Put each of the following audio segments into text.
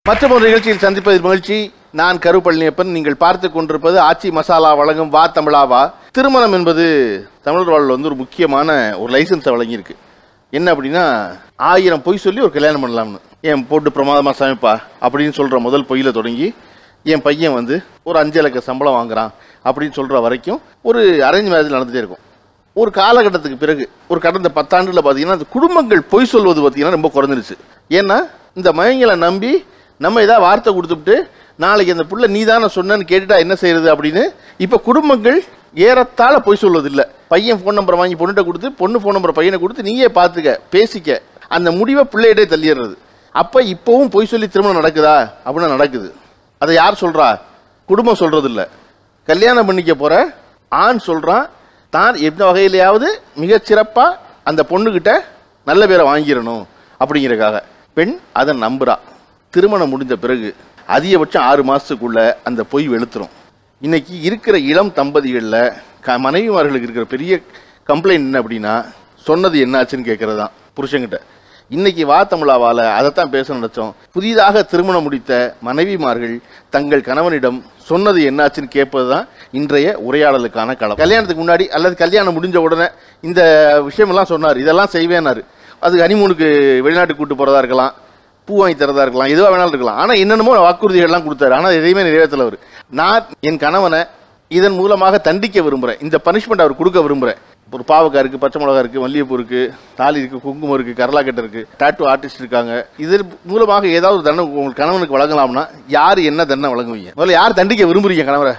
மற்றொரு நிகழ்ச்சியில் சந்திப்பதில் மகிழ்ச்சி நான் கரு பழனியப்பன் நீங்கள் பார்த்து கொண்டிருப்பது ஆச்சி மசாலா வழங்கும் வா தமிழாவா திருமணம் என்பது தமிழர் வாழ்வில் வந்து ஒரு முக்கியமான ஒரு லைசன்ஸை வழங்கியிருக்கு என்ன அப்படின்னா ஆயிரம் பொய் சொல்லி ஒரு கல்யாணம் பண்ணலாம்னு என் போட்டு பிரமாதமாக சமைப்பா அப்படின்னு சொல்கிற முதல் பொய்யில தொடங்கி என் பையன் வந்து ஒரு அஞ்சு லட்ச சம்பளம் வாங்குறான் அப்படின்னு சொல்கிற வரைக்கும் ஒரு அரேஞ்ச் மேரேஜ் நடந்துகிட்டே இருக்கும் ஒரு காலகட்டத்துக்கு பிறகு ஒரு கடந்த பத்தாண்டுல பார்த்தீங்கன்னா அந்த குடும்பங்கள் பொய் சொல்வது பார்த்தீங்கன்னா ரொம்ப குறைஞ்சிருச்சு ஏன்னா இந்த மயங்களை நம்பி நம்ம ஏதாவது வார்த்தை கொடுத்துட்டு நாளைக்கு அந்த புள்ள நீ தானே சொன்னேன்னு கேட்டுட்டா என்ன செய்யறது அப்படின்னு இப்போ குடும்பங்கள் ஏறத்தாழ பொய் சொல்வதில்லை பையன் ஃபோன் நம்பரை வாங்கி பொண்ணுகிட்ட கொடுத்து பொண்ணு ஃபோன் நம்பரை பையனை கொடுத்து நீயே பார்த்துக்க பேசிக்க அந்த முடிவை பிள்ளையிட்டே தள்ளிடுறது அப்போ இப்போவும் பொய் சொல்லி திருமணம் நடக்குதா அப்படின்னா நடக்குது அதை யார் சொல்றா குடும்பம் சொல்றது இல்ல கல்யாணம் பண்ணிக்க போற ஆண் சொல்றான் தான் எந்த வகையிலையாவது மிகச்சிறப்பா அந்த பொண்ணுகிட்ட நல்ல பேரை வாங்கிடணும் அப்படிங்கிறக்காக பெண் அதை நம்புறா திருமணம் முடிஞ்ச பிறகு அதிகபட்சம் ஆறு மாசத்துக்குள்ள அந்த பொய் வெளுத்துரும் இன்னைக்கு இருக்கிற இளம் தம்பதிகளில் க மனைவிமார்களுக்கு இருக்கிற பெரிய கம்ப்ளைண்ட் என்ன அப்படின்னா சொன்னது என்னாச்சுன்னு கேட்கறது தான் புருஷன்கிட்ட இன்னைக்கு வா தமிழாவால அதைத்தான் பேச நினைச்சோம் புதிதாக திருமணம் முடித்த மனைவிமார்கள் தங்கள் கணவனிடம் சொன்னது என்னாச்சுன்னு கேட்பது தான் இன்றைய உரையாடலுக்கான களம் கல்யாணத்துக்கு முன்னாடி அல்லது கல்யாணம் முடிஞ்ச உடனே இந்த விஷயமெல்லாம் சொன்னார் இதெல்லாம் செய்வேனாரு அது ஹனிமூனுக்கு வெளிநாட்டுக்கு கூட்டு போறதா இருக்கலாம் பூ வாங்கி தரதா இருக்கலாம் எதுவாக வேணாலும் இருக்கலாம் ஆனால் என்னென்னமோ வாக்குறுதிகள்லாம் கொடுத்தாரு ஆனால் எதையுமே நிறைவேற்றல அவர் நான் என் கணவனை இதன் மூலமாக தண்டிக்க விரும்புகிறேன் இந்த பனிஷ்மெண்ட் அவர் கொடுக்க விரும்புகிறேன் ஒரு பாவக்காய் இருக்குது பச்சை மிளகா இருக்குது மல்லிகைப்பூ இருக்குது தாலி இருக்குது குங்குமம் இருக்குது கரலாக்கட்டை இருக்குது டாட்டூ ஆர்டிஸ்ட் இருக்காங்க இதன் மூலமாக ஏதாவது ஒரு தண்டனை உங்கள் கணவனுக்கு வழங்கலாம்னா யார் என்ன தண்டனை வழங்குவீங்க முதல்ல யார் தண்டிக்க விரும்புறீங்க கணவரை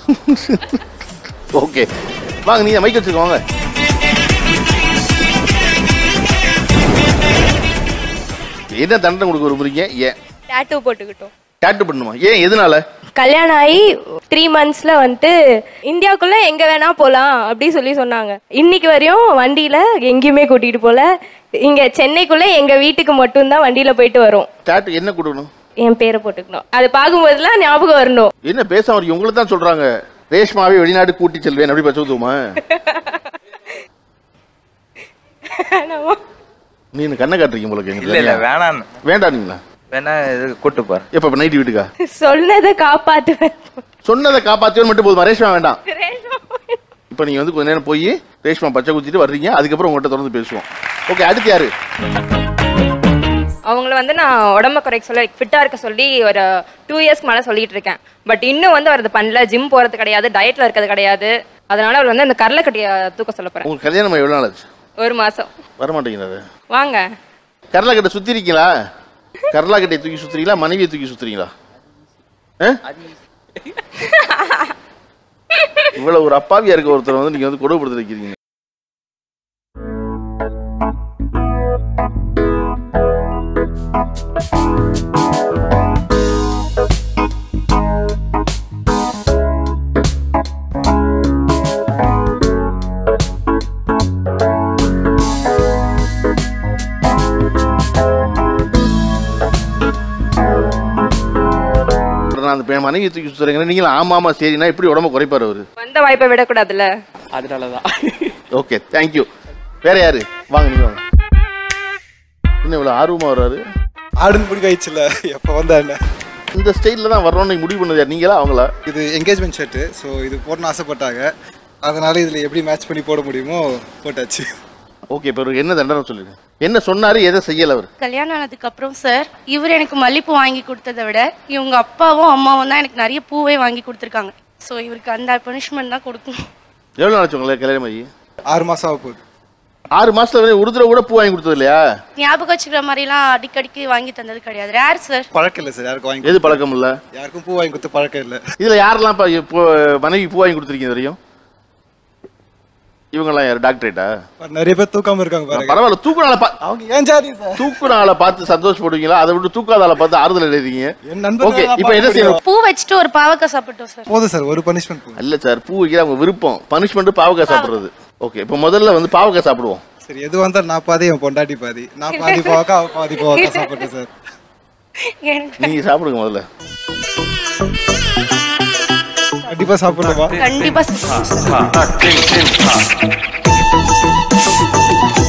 ஓகே வாங்க நீங்க மைக் வச்சுக்கோங்க என்ன தண்டனை கொடுக்க விரும்புறீங்க ஏன் டேட்டூ போட்டுக்கிட்டோம் டாட்டு பண்ணுமா ஏன் எதனால கல்யாணம் ஆகி த்ரீ மந்த்ஸ்ல வந்துட்டு இந்தியாவுக்குள்ள எங்க வேணா போலாம் அப்படி சொல்லி சொன்னாங்க இன்னைக்கு வரையும் வண்டியில எங்கேயுமே கூட்டிட்டு போல இங்க சென்னைக்குள்ள எங்க வீட்டுக்கு மட்டும்தான் வண்டியில போயிட்டு வரோம் டாட்டு என்ன கொடுக்கணும் என் பேரை போட்டுக்கணும் அது பார்க்கும்போதெல்லாம் ஞாபகம் வரணும் என்ன பேசாம இருக்கீங்க உங்களை தான் சொல்றாங்க ரேஷ்மாவே வெளிநாடு கூட்டி செல்வேன் அப்படி பச்சை ஊத்துமா நீ என்ன கண்ணை காட்டுறீங்க உங்களுக்கு இல்ல இல்ல எங்களுக்கு வேணாம் வேண்டாங்களா வேணா இது கூட்டு போறேன் எப்ப நைட்டு வீட்டுக்கா சொன்னதை காப்பாத்துவேன் சொன்னதை காப்பாத்தியோன்னு மட்டும் போதுமா ரேஷ்மா வேண்டாம் இப்போ நீங்க வந்து கொஞ்ச நேரம் போய் ரேஷ்மா பச்சை குத்திட்டு வர்றீங்க அதுக்கப்புறம் உங்கள்கிட்ட தொடர்ந்து பேசுவோம் ஓகே அடுத்து யாரு அவங்கள வந்து நான் உடம்ப குறைக்க சொல்லி ஃபிட்டா இருக்க சொல்லி ஒரு டூ இயர்ஸ்க்கு மேல சொல்லிட்டு இருக்கேன் பட் இன்னும் வந்து அவர் அது பண்ணல ஜிம் போறது கிடையாது டயட்ல இருக்கிறது கிடையாது அதனால அவர் வந்து அந்த கடலைக்கட்டிய தூக்க சொல்ல போறேன் உங்களுக்கு கல்யாணம் எவ்வளோ நாள் ஆச்சு ஒரு மாசம் வரமாட்டேங்கிறது வாங்க கரலாக்கட்டை சுத்தி இருக்கீங்களா கரலாக்கட்டை தூக்கி சுத்துறீங்களா மனைவியை தூக்கி சுத்துறீங்களா ஆ? இவ்வளவு ஒரு அப்பாவியா இருக்க ஒருத்தர் வந்து நீங்க வந்து கொடுமைப்படுத்த வைக்கிறீங்க நான் அந்த பெண் மனைவியை தூக்கி சுத்துறீங்க நீங்களும் ஆமா ஆமா சரினா இப்படி உடம்ப குறைப்பாரு அவரு வந்த வாய்ப்பை விடக்கூடாதுல்ல அதனாலதான் ஓகே தேங்க்யூ வேற யாரு வாங்க நீங்க வாங்க என்ன இவ்வளவு ஆர்வமா வர்றாரு ஆடுன்னு பிடிக்க ஆயிடுச்சுல எப்போ வந்தா என்ன இந்த ஸ்டைலில் தான் வரணும்னு முடிவு பண்ணது யார் நீங்களா அவங்களா இது என்கேஜ்மெண்ட் ஷர்ட்டு ஸோ இது போடணும்னு ஆசைப்பட்டாங்க அதனால இதில் எப்படி மேட்ச் பண்ணி போட முடியுமோ போட்டாச்சு ஓகே இப்போ இவருக்கு என்ன தண்டனை சொல்லுங்க என்ன சொன்னாரு எதை செய்யல அவர் கல்யாணம் ஆனதுக்கு அப்புறம் சார் இவர் எனக்கு மல்லிப்பூ வாங்கி கொடுத்ததை விட இவங்க அப்பாவும் அம்மாவும் தான் எனக்கு நிறைய பூவே வாங்கி கொடுத்துருக்காங்க ஸோ இவருக்கு அந்த பனிஷ்மெண்ட் தான் கொடுக்கணும் எவ்வளோ நாள் உங்களுக்கு கல்யாணம் ஆகி ஆறு மாதம் ஆக போகுது ஆறு மாசத்துல வந்து ஒரு தடவை கூட பூ வாங்கி கொடுத்தது இல்லையா ஞாபகம் வச்சுக்கிற மாதிரிலாம் அடிக்கடிக்கு வாங்கி தந்தது கிடையாது ரேர் சார் பழக்கம் இல்லை சார் யாருக்கும் வாங்கி எது பழக்கம் இல்ல யாருக்கும் பூ வாங்கி கொடுத்து பழக்கம் இல்லை இதுல யாரெல்லாம் இப்ப இப்போ மனைவி பூ வாங்கி கொடுத்துருக்கீங்க தெரியும் இவங்கெல்லாம் யார் டாக்டரேட்டா நிறைய பேர் தூக்காம இருக்காங்க பாருங்க பரவாயில்ல தூக்குனால பா அவங்க ஏன் ஜாதி சார் தூக்குனால பார்த்து சந்தோஷப்படுவீங்களா அதை விட்டு தூக்காதால பார்த்து ஆறுதல் எழுதிங்க என் நண்பர்கள் ஓகே நான் இப்போ என்ன பார்க்க செய்யணும் பூ வச்சுட்டு ஒரு பாவக்காய் சாப்பிட்டோம் சார் போதும் சார் ஒரு பனிஷ்மெண்ட் போதும் இல்ல சார் பூ வைக்கிற அவங்க விருப்பம் பனிஷ்மெண்ட் பாவக்காய் சாப்பிடுறது ஓகே இப்போ முதல்ல வந்து பாவக்காய் சாப்பிடுவோம் சரி எது வந்தால் நான் பாதி என் பொண்டாட்டி பாதி நான் பாதி போவாக்கா அவ பாதி போவாக்கா சாப்பிட்டேன் சார் எனக்கு நீங்க சாப்பிடுங்க முதல்ல கண்டிப்பாக சாப்பிடணுமா கண்டிப்பா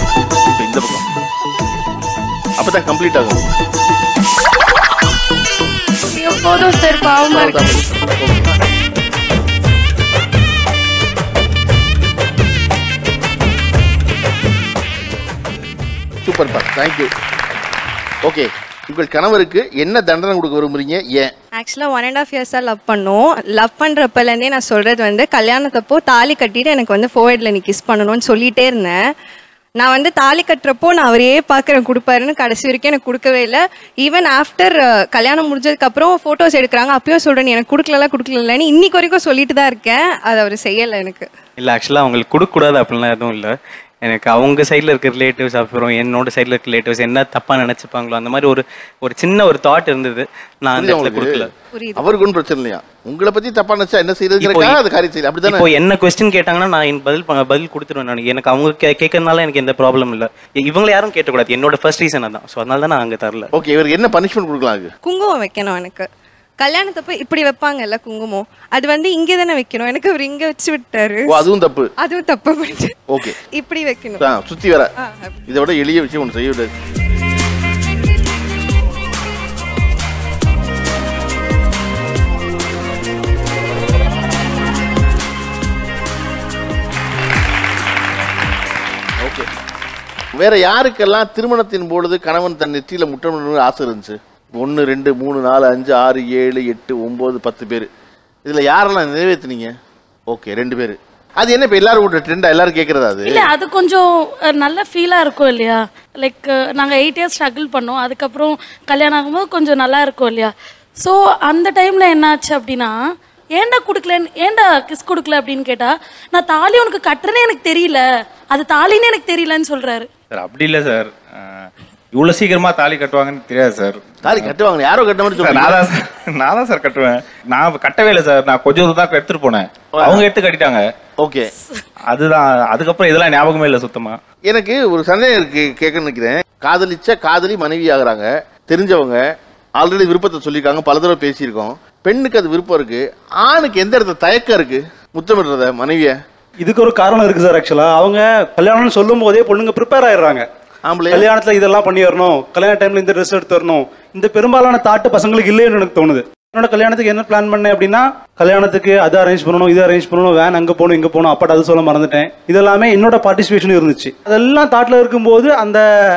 இப்ப இந்த பக்கம் அப்பதான் கம்ப்ளீட் ஆகும் சூப்பர்ப்பா தேங்க்யூ ஓகே உங்கள் கணவருக்கு என்ன தண்டனை கொடுக்க விரும்புறீங்க ஏன் ஆக்சுவலாக ஒன் அண்ட் ஆஃப் இயர்ஸாக லவ் பண்ணோம் லவ் பண்ணுறப்பலேருந்தே நான் சொல்கிறது வந்து கல்யாணத்தப்போ தாலி கட்டிட்டு எனக்கு வந்து ஃபோர்ஹெட்டில் நீ கிஸ் பண்ணணும்னு சொல்லிகிட்டே இருந்தேன் நான் வந்து தாலி கட்டுறப்போ நான் அவரையே பார்க்குறேன் கொடுப்பாருன்னு கடைசி வரைக்கும் எனக்கு கொடுக்கவே இல்லை ஈவன் ஆஃப்டர் கல்யாணம் முடிஞ்சதுக்கப்புறம் ஃபோட்டோஸ் எடுக்கிறாங்க அப்பயும் சொல்கிறேன் நீ எனக்கு கொடுக்கல கொடுக்கலன்னு இன்னைக்கு வரைக்கும் சொல்லிட்டு தான் இருக்கேன் அது அவர் செய்யலை எனக்கு இல்லை ஆக்சுவலாக அவங்களுக்கு கொடுக்கக்கூடாது அப்படிலாம் எதுவும் இல்லை எனக்கு அவங்க சைடில் இருக்க ரிலேட்டிவ்ஸ் அப்புறம் என்னோட சைடில் இருக்க ரிலேட்டிவ்ஸ் என்ன தப்பாக நினச்சிப்பாங்களோ அந்த மாதிரி ஒரு ஒரு சின்ன ஒரு தாட் இருந்தது நான் அந்த புரியுதா இடத்துல கொடுக்கல புரியுது அவருக்கு ஒன்றும் பிரச்சனை இல்லையா உங்களை பத்தி தப்பா நினைச்சா என்ன செய்யறதுங்கிறக்காக இப்போ- அது காரியம் செய்யல அப்படிதானே இப்போ என்ன கொஸ்டின் கேட்டாங்கன்னா நான் என் பதில் ப- பதில் கொடுத்துருவேன் நான் எனக்கு அவங்க கே கேட்கறதுனால எனக்கு எந்த ப்ராப்ளம் இல்லை இவங்களை யாரும் கேட்டக்கூடாது என்னோட ஃபர்ஸ்ட் ரீசன் அதான் ஸோ அதனால தான் நான் அங்கே தரல ஓகே இவருக்கு என்ன பனிஷ்மெண்ட் கொடுக்கலாம் அதுக்கு குங்குமம் வைக்கணும் எனக்கு கல்யாணத்தப்போ இப்படி வைப்பாங்கல்ல குங்குமம் அது வந்து இங்கே தானே வைக்கணும் எனக்கு அவர் இங்கே வச்சு விட்டாரு ஓ அதுவும் தப்பு அதுவும் தப்பு பண்ணிட்டு ஓகே இப்படி வைக்கணும் ஆ, சுத்தி வர ஆ, அப்படி. இதை விட எளிய விஷயம் ஒன்று செய்ய விடாது ஓகே வேற யாருக்கெல்லாம் திருமணத்தின் பொழுது கணவன் தன் நெற்றியில முட்டணும்னு ஆசை இருந்துச்சு ஒன்று ரெண்டு மூணு நாலு அஞ்சு ஆறு ஏழு எட்டு ஒம்பது பத்து பேர் இதில் யாரெல்லாம் நிறைவேற்றுனீங்க ஓகே ரெண்டு பேர் அது என்ன இப்போ எல்லாரும் ஒரு ட்ரெண்டா எல்லாரும் கேட்குறதா அது இல்ல அது கொஞ்சம் அஹ், நல்ல ஃபீலா இருக்கும் இல்லையா லைக் நாங்க எயிட் இயர்ஸ் ஸ்ட்ரகிள் பண்ணோம் அதுக்கப்புறம் கல்யாணம் ஆகும்போது கொஞ்சம் நல்லா இருக்கும் இல்லையா ஸோ அந்த டைம்ல என்னாச்சு அப்படின்னா ஏன்டா கொடுக்கலன்னு ஏன்டா கிஸ் கொடுக்கல அப்படின்னு கேட்டா நான் தாலி உனக்கு கட்டுறேன்னு எனக்கு தெரியல அது தாலின்னு எனக்கு தெரியலன்னு சொல்றாரு சார் அப்படி இல்லை சார் இவ்வளோ சீக்கிரமா தாலி கட்டுவாங்கன்னு தெரியாது சார் தாலி கட்டுவாங்க யாரோ கட்ட மாதிரி சார், நான் சொல்லுங்க தான் சார் நான் தான் சார் கட்டுவேன் நான் கட்டவே இல்லை சார் நான் கொஞ்சம் தூரம் தான் எடுத்துட்டு போனேன் அவங்க எடுத்து கட்டிட்டாங்க ஓகே அதுதான் அதுக்கப்புறம் இதெல்லாம் ஞாபகமே இல்லை சுத்தமா எனக்கு ஒரு சந்தேகம் இருக்கு கேட்க நினைக்கிறேன் காதலிச்ச காதலி மனைவி ஆகுறாங்க தெரிஞ்சவங்க ஆல்ரெடி விருப்பத்தை சொல்லியிருக்காங்க பல தடவை பேசியிருக்கோம் பெண்ணுக்கு அது விருப்பம் இருக்கு ஆணுக்கு எந்த இடத்துல தயக்கம் இருக்கு முத்தமிடுறத மனைவிய இதுக்கு ஒரு காரணம் இருக்கு சார் ஆக்சுவலா அவங்க கல்யாணம்னு சொல்லும் போதே பொண்ணுங்க ப்ரிப்பேர் ஆயிடுறாங்க ஆம்பளை கல்யாணத்துல இதெல்லாம் பண்ணி வரணும் கல்யாண டைம்ல இந்த ட்ரெஸ் எடுத்து வரணும் இந்த பெரும்பாலான தாட்டு பசங்களுக்கு இல்லைன்னு எனக்கு தோணுது என்னோட கல்யாணத்துக்கு என்ன பிளான் பண்ணேன் அப்படின்னா கல்யாணத்துக்கு அதை அரேஞ்ச் பண்ணணும் இதை அரேஞ்ச் பண்ணணும் வேன் அங்க போகணும் இங்க போகணும் அப்பாட்ட அது சொல்ல மறந்துட்டேன் இதெல்லாமே என்னோட பார்ட்டிசிபேஷன் இருந்துச்சு அதெல்லாம் தாட்ல இருக்கும்போது அந்த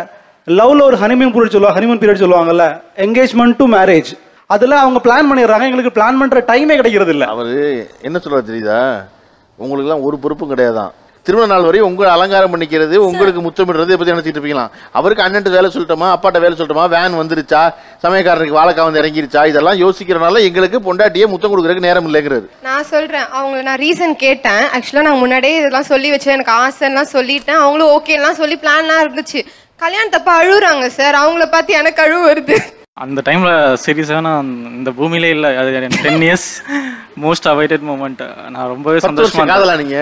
லவ்ல ஒரு ஹனிமூன் பீரியட் சொல்லுவாங்க ஹனிமூன் பீரியட் சொல்லுவாங்கல்ல என்கேஜ்மெண்ட் டு மேரேஜ் அதுல அவங்க பிளான் பண்ணிடுறாங்க எங்களுக்கு பிளான் பண்ற டைமே கிடைக்கிறது இல்ல அவரு என்ன சொல்றாரு தெரியுதா உங்களுக்குலாம் ஒரு பொறுப்பும் கிடையாதான் திருமண நாள் வரை உங்களை அலங்காரம் பண்ணிக்கிறது உங்களுக்கு முத்தமிடுறது இதை பத்தி நினைச்சிட்டு இருப்பீங்களாம் அவருக்கு அண்ணன்ட்டு வேலை சொல்லட்டுமா அப்பாட்ட வேலை சொல்லட்டுமா வேன் வந்துருச்சா சமயக்காரருக்கு வாழைக்காய் வந்து இறங்கிருச்சா இதெல்லாம் யோசிக்கிறனால எங்களுக்கு பொண்டாட்டியே முத்தம் கொடுக்கறதுக்கு நேரம் இல்லைங்கிறது நான் சொல்றேன் அவங்கள நான் ரீசன் கேட்டேன் ஆக்சுவலாக நான் முன்னாடியே இதெல்லாம் சொல்லி வச்சேன் எனக்கு ஆசைலாம் சொல்லிட்டேன் அவங்களும் ஓகேலாம் சொல்லி பிளான்லாம் இருந்துச்சு கல்யாணத்தப்ப அழுகுறாங்க சார் அவங்கள பார்த்து எனக்கு அழுவு வருது அந்த டைம்ல சீரியஸான இந்த பூமியிலே இல்ல அது ten years most awaited moment நான் ரொம்பவே பத்து வருஷம் சந்தோஷமா காதலா நீங்க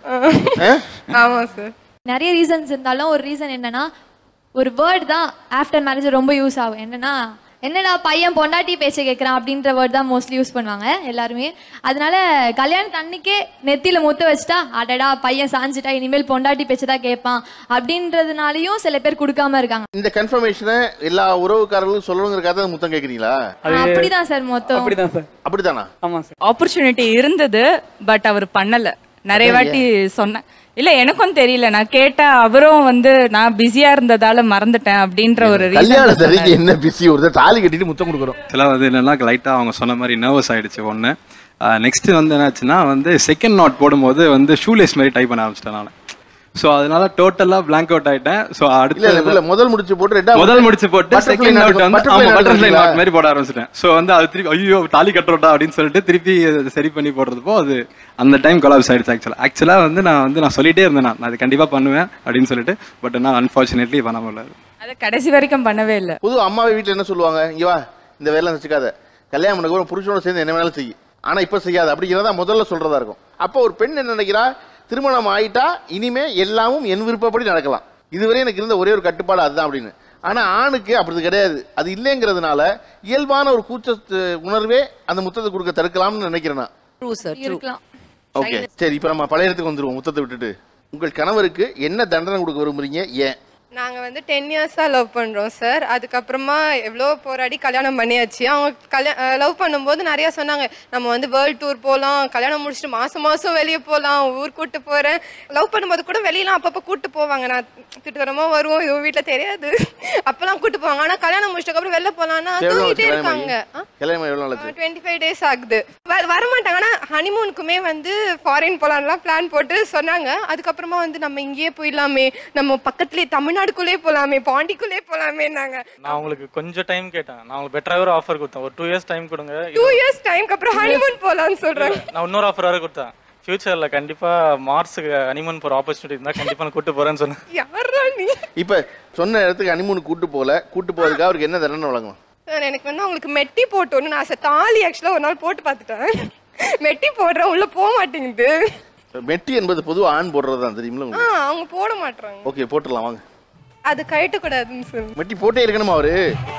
ஆமா சார் நிறைய ரீசன்ஸ் இருந்தாலும் ஒரு ரீசன் என்னன்னா ஒரு வேர்ட் தான் ஆஃப்டர் மேரேஜ் ரொம்ப யூஸ் ஆகும் என்னன்னா என்னடா பையன் பொண்டாட்டி பேச்ச கேட்குறான் அப்படின்ற வேர்ட் தான் மோஸ்ட்லி யூஸ் பண்ணுவாங்க எல்லாருமே அதனால கல்யாணத்து அன்னைக்கே நெத்தியில முத்த வச்சுட்டா அடடா பையன் சாஞ்சிட்டா இனிமேல் பொண்டாட்டி பேச்ச தான் கேட்பான் அப்படின்றதுனாலயும் சில பேர் கொடுக்காம இருக்காங்க இந்த கன்ஃபர்மேஷனை எல்லா உறவுக்காரர்களும் சொல்லணுங்கிறக்காக தான் முத்தம் கேட்குறீங்களா அப்படிதான் சார் மொத்தம் அப்படிதான் சார் அப்படிதானா ஆமா சார் ஆப்பர்ச்சுனிட்டி இருந்தது பட் அவர் பண்ணல நிறைய வாட்டி சொன்னேன் இல்ல எனக்கும் தெரியல நான் கேட்டா அவரும் வந்து நான் பிஸியா இருந்ததால மறந்துட்டேன் அப்படின்ற ஒரு கல்யாண ரீசன் தறிக்கு என்ன பிஸி ஒரு தாலி கட்டிட்டு முத்தம் கொடுக்குறோம் சில வந்து என்னன்னா லைட்டாக அவங்க சொன்ன மாதிரி நர்வஸ் ஆயிடுச்சு ஒன்று நெக்ஸ்ட் வந்து என்னாச்சுன்னா வந்து செகண்ட் நாட் போடும்போது வந்து ஷூலேஸ் மாதிரி டைப் பண்ண ஆரம்பிச்சிட்டேன் நான் ஸோ அதனால டோட்டலாக blank அவுட் ஆயிட்டேன் ஸோ இல்ல இல்ல, அடுத்து இல்ல முதல் முடிச்சு போட்டு ரெண்டாவது முதல் முடிச்சு போட்டு Butterfly செகண்ட் knot நாட் வந்து butterfly ஆமா knot பட்டர்ஃப்ளை போட்டீங்களா? நாட் மாதிரி போட ஆரம்பிச்சிட்டேன் ஸோ வந்து அது திருப்பி ஐயோ தாலி கட்டுறோட்டா அப்படின்னு சொல்லிட்டு திருப்பி அதை சரி பண்ணி போடுறதுப்போ அது அந்த டைம் கொலாப்ஸ் ஆயிடுச்சு ஆக்சுவலாக ஆக்சுவலாக வந்து நான் வந்து நான் சொல்லிட்டே இருந்தேன் நான் நான் அது கண்டிப்பாக பண்ணுவேன் அப்படின்னு சொல்லிட்டு பட் நான் அன்ஃபார்ச்சுனேட்லி பண்ண முடியல அதை கடைசி வரைக்கும் பண்ணவே இல்ல புது அம்மாவை வீட்டுல என்ன சொல்லுவாங்க இங்க வா இந்த வேலை வச்சுக்காத கல்யாணம் பண்ண ஒரு புருஷனோட சேர்ந்து என்ன வேணாலும் செய்யும் ஆனா இப்ப செய்யாத அப்படிங்கிறதா முதல்ல சொல்றதா இருக்கும் அப்போ ஒரு பெண் என்ன நினைக்கிறா திருமணம் ஆயிட்டா இனிமே எல்லாமும் என் விருப்பப்படி நடக்கலாம் இதுவரை எனக்கு இருந்த ஒரே ஒரு கட்டுப்பாடு அதுதான் அப்படின்னு ஆனா ஆணுக்கு அப்படி கிடையாது அது இல்லைங்கிறதுனால இயல்பான ஒரு கூச்ச உணர்வே அந்த முத்தத்தை கொடுக்க தடுக்கலாம்னு நினைக்கிறேன் நான் ட்ரூ சார் இருக்கலாம் ஓகே சரி இப்போ நம்ம பழைய இடத்துக்கு வந்துருவோம் முத்தத்தை விட்டுட்டு உங்கள் கணவருக்கு என்ன தண்டனை கொடுக்க விரும்புறீங்க ஏன் நாங்க வந்து டென் இயர்ஸா லவ் பண்றோம் சார் அதுக்கப்புறமா எவ்வளோ போராடி கல்யாணம் பண்ணியாச்சு அவங்க கல்யாண லவ் பண்ணும்போது நிறைய சொன்னாங்க நம்ம வந்து வேர்ல்ட் டூர் போகலாம் கல்யாணம் முடிச்சுட்டு மாசம் மாசம் வெளியே போகலாம் ஊர் கூட்டு போறேன் லவ் பண்ணும்போது கூட வெளியெல்லாம் அப்பப்போ கூட்டு போவாங்க நான் திட்டுத்தரமா வருவோம் இதுவும் வீட்டில் தெரியாது அப்பெல்லாம் கூட்டு போவாங்க ஆனா கல்யாணம் முடிச்சதுக்கு அப்புறம் வெளில போலாம்னா எவ்வளவு தூங்கிட்டே கல்யாணம் இருக்காங்க ஆகி? கல்யாணம் ஆகி எவ்வளவு நாள் ஆச்சு டுவெண்ட்டி ஃபைவ் டேஸ் ஆகுது வ- வரமாட்டாங்க ஆனால் ஹனிமூனுக்குமே வந்து ஃபாரின் போகலான்லாம் பிளான் போட்டு சொன்னாங்க அதுக்கப்புறமா வந்து நம்ம இங்கேயே போயிடலாமே நம்ம பக்கத்துலேயே தமிழ்நாடுக்குள்ளே போகலாமே பாண்டிக்குள்ளே போகலாமேன்னாங்க நான் உங்களுக்கு கொஞ்சம் டைம் கேட்டேன் நான் உங்களுக்கு பெட்டராக ஒரு ஆஃபர் கொடுத்தேன் ஒரு டூ இயர்ஸ் டைம் கொடுங்க டூ இயர்ஸ் டைம்க்கு அப்புறம் ஹனிமூன் போகலான்னு சொல்கிறாங்க நான் இன்னொரு ஆஃபர் வேறு கொடுத்தேன் ஃபியூச்சரில் கண்டிப்பாக மார்ஸுக்கு அனிமன் போகிற ஆப்பர்ச்சுனிட்டி இருந்தால் கண்டிப்பாக நான் கூட்டு போகிறேன்னு சொன்னேன் யாரா நீ இப்ப சொன்ன இடத்துக்கு அனிமூன் கூட்டு போல கூட்டு போறதுக்கு அவருக்கு என்ன தண்டனை வழங்கலாம் சார் எனக்கு வந்து அவங்களுக்கு மெட்டி போட்டோன்னு நான் சார் தாலி ஆக்சுவலாக ஒரு நாள் போட்டு பார்த்துட்டேன் மெட்டி போடுறேன் உள்ள போக மாட்டேங்குது மெட்டி என்பது பொதுவா ஆண் போடுறது தான் தெரியுமில ஆ உங்களுக்கு அவங்க போட மாட்றாங்க ஓகே போட்டுடலாம் வாங்க அது கழட்டக்கூடாதுன்னு சொல்லு மெட்டி போட்டே இருக்கணுமா அவரு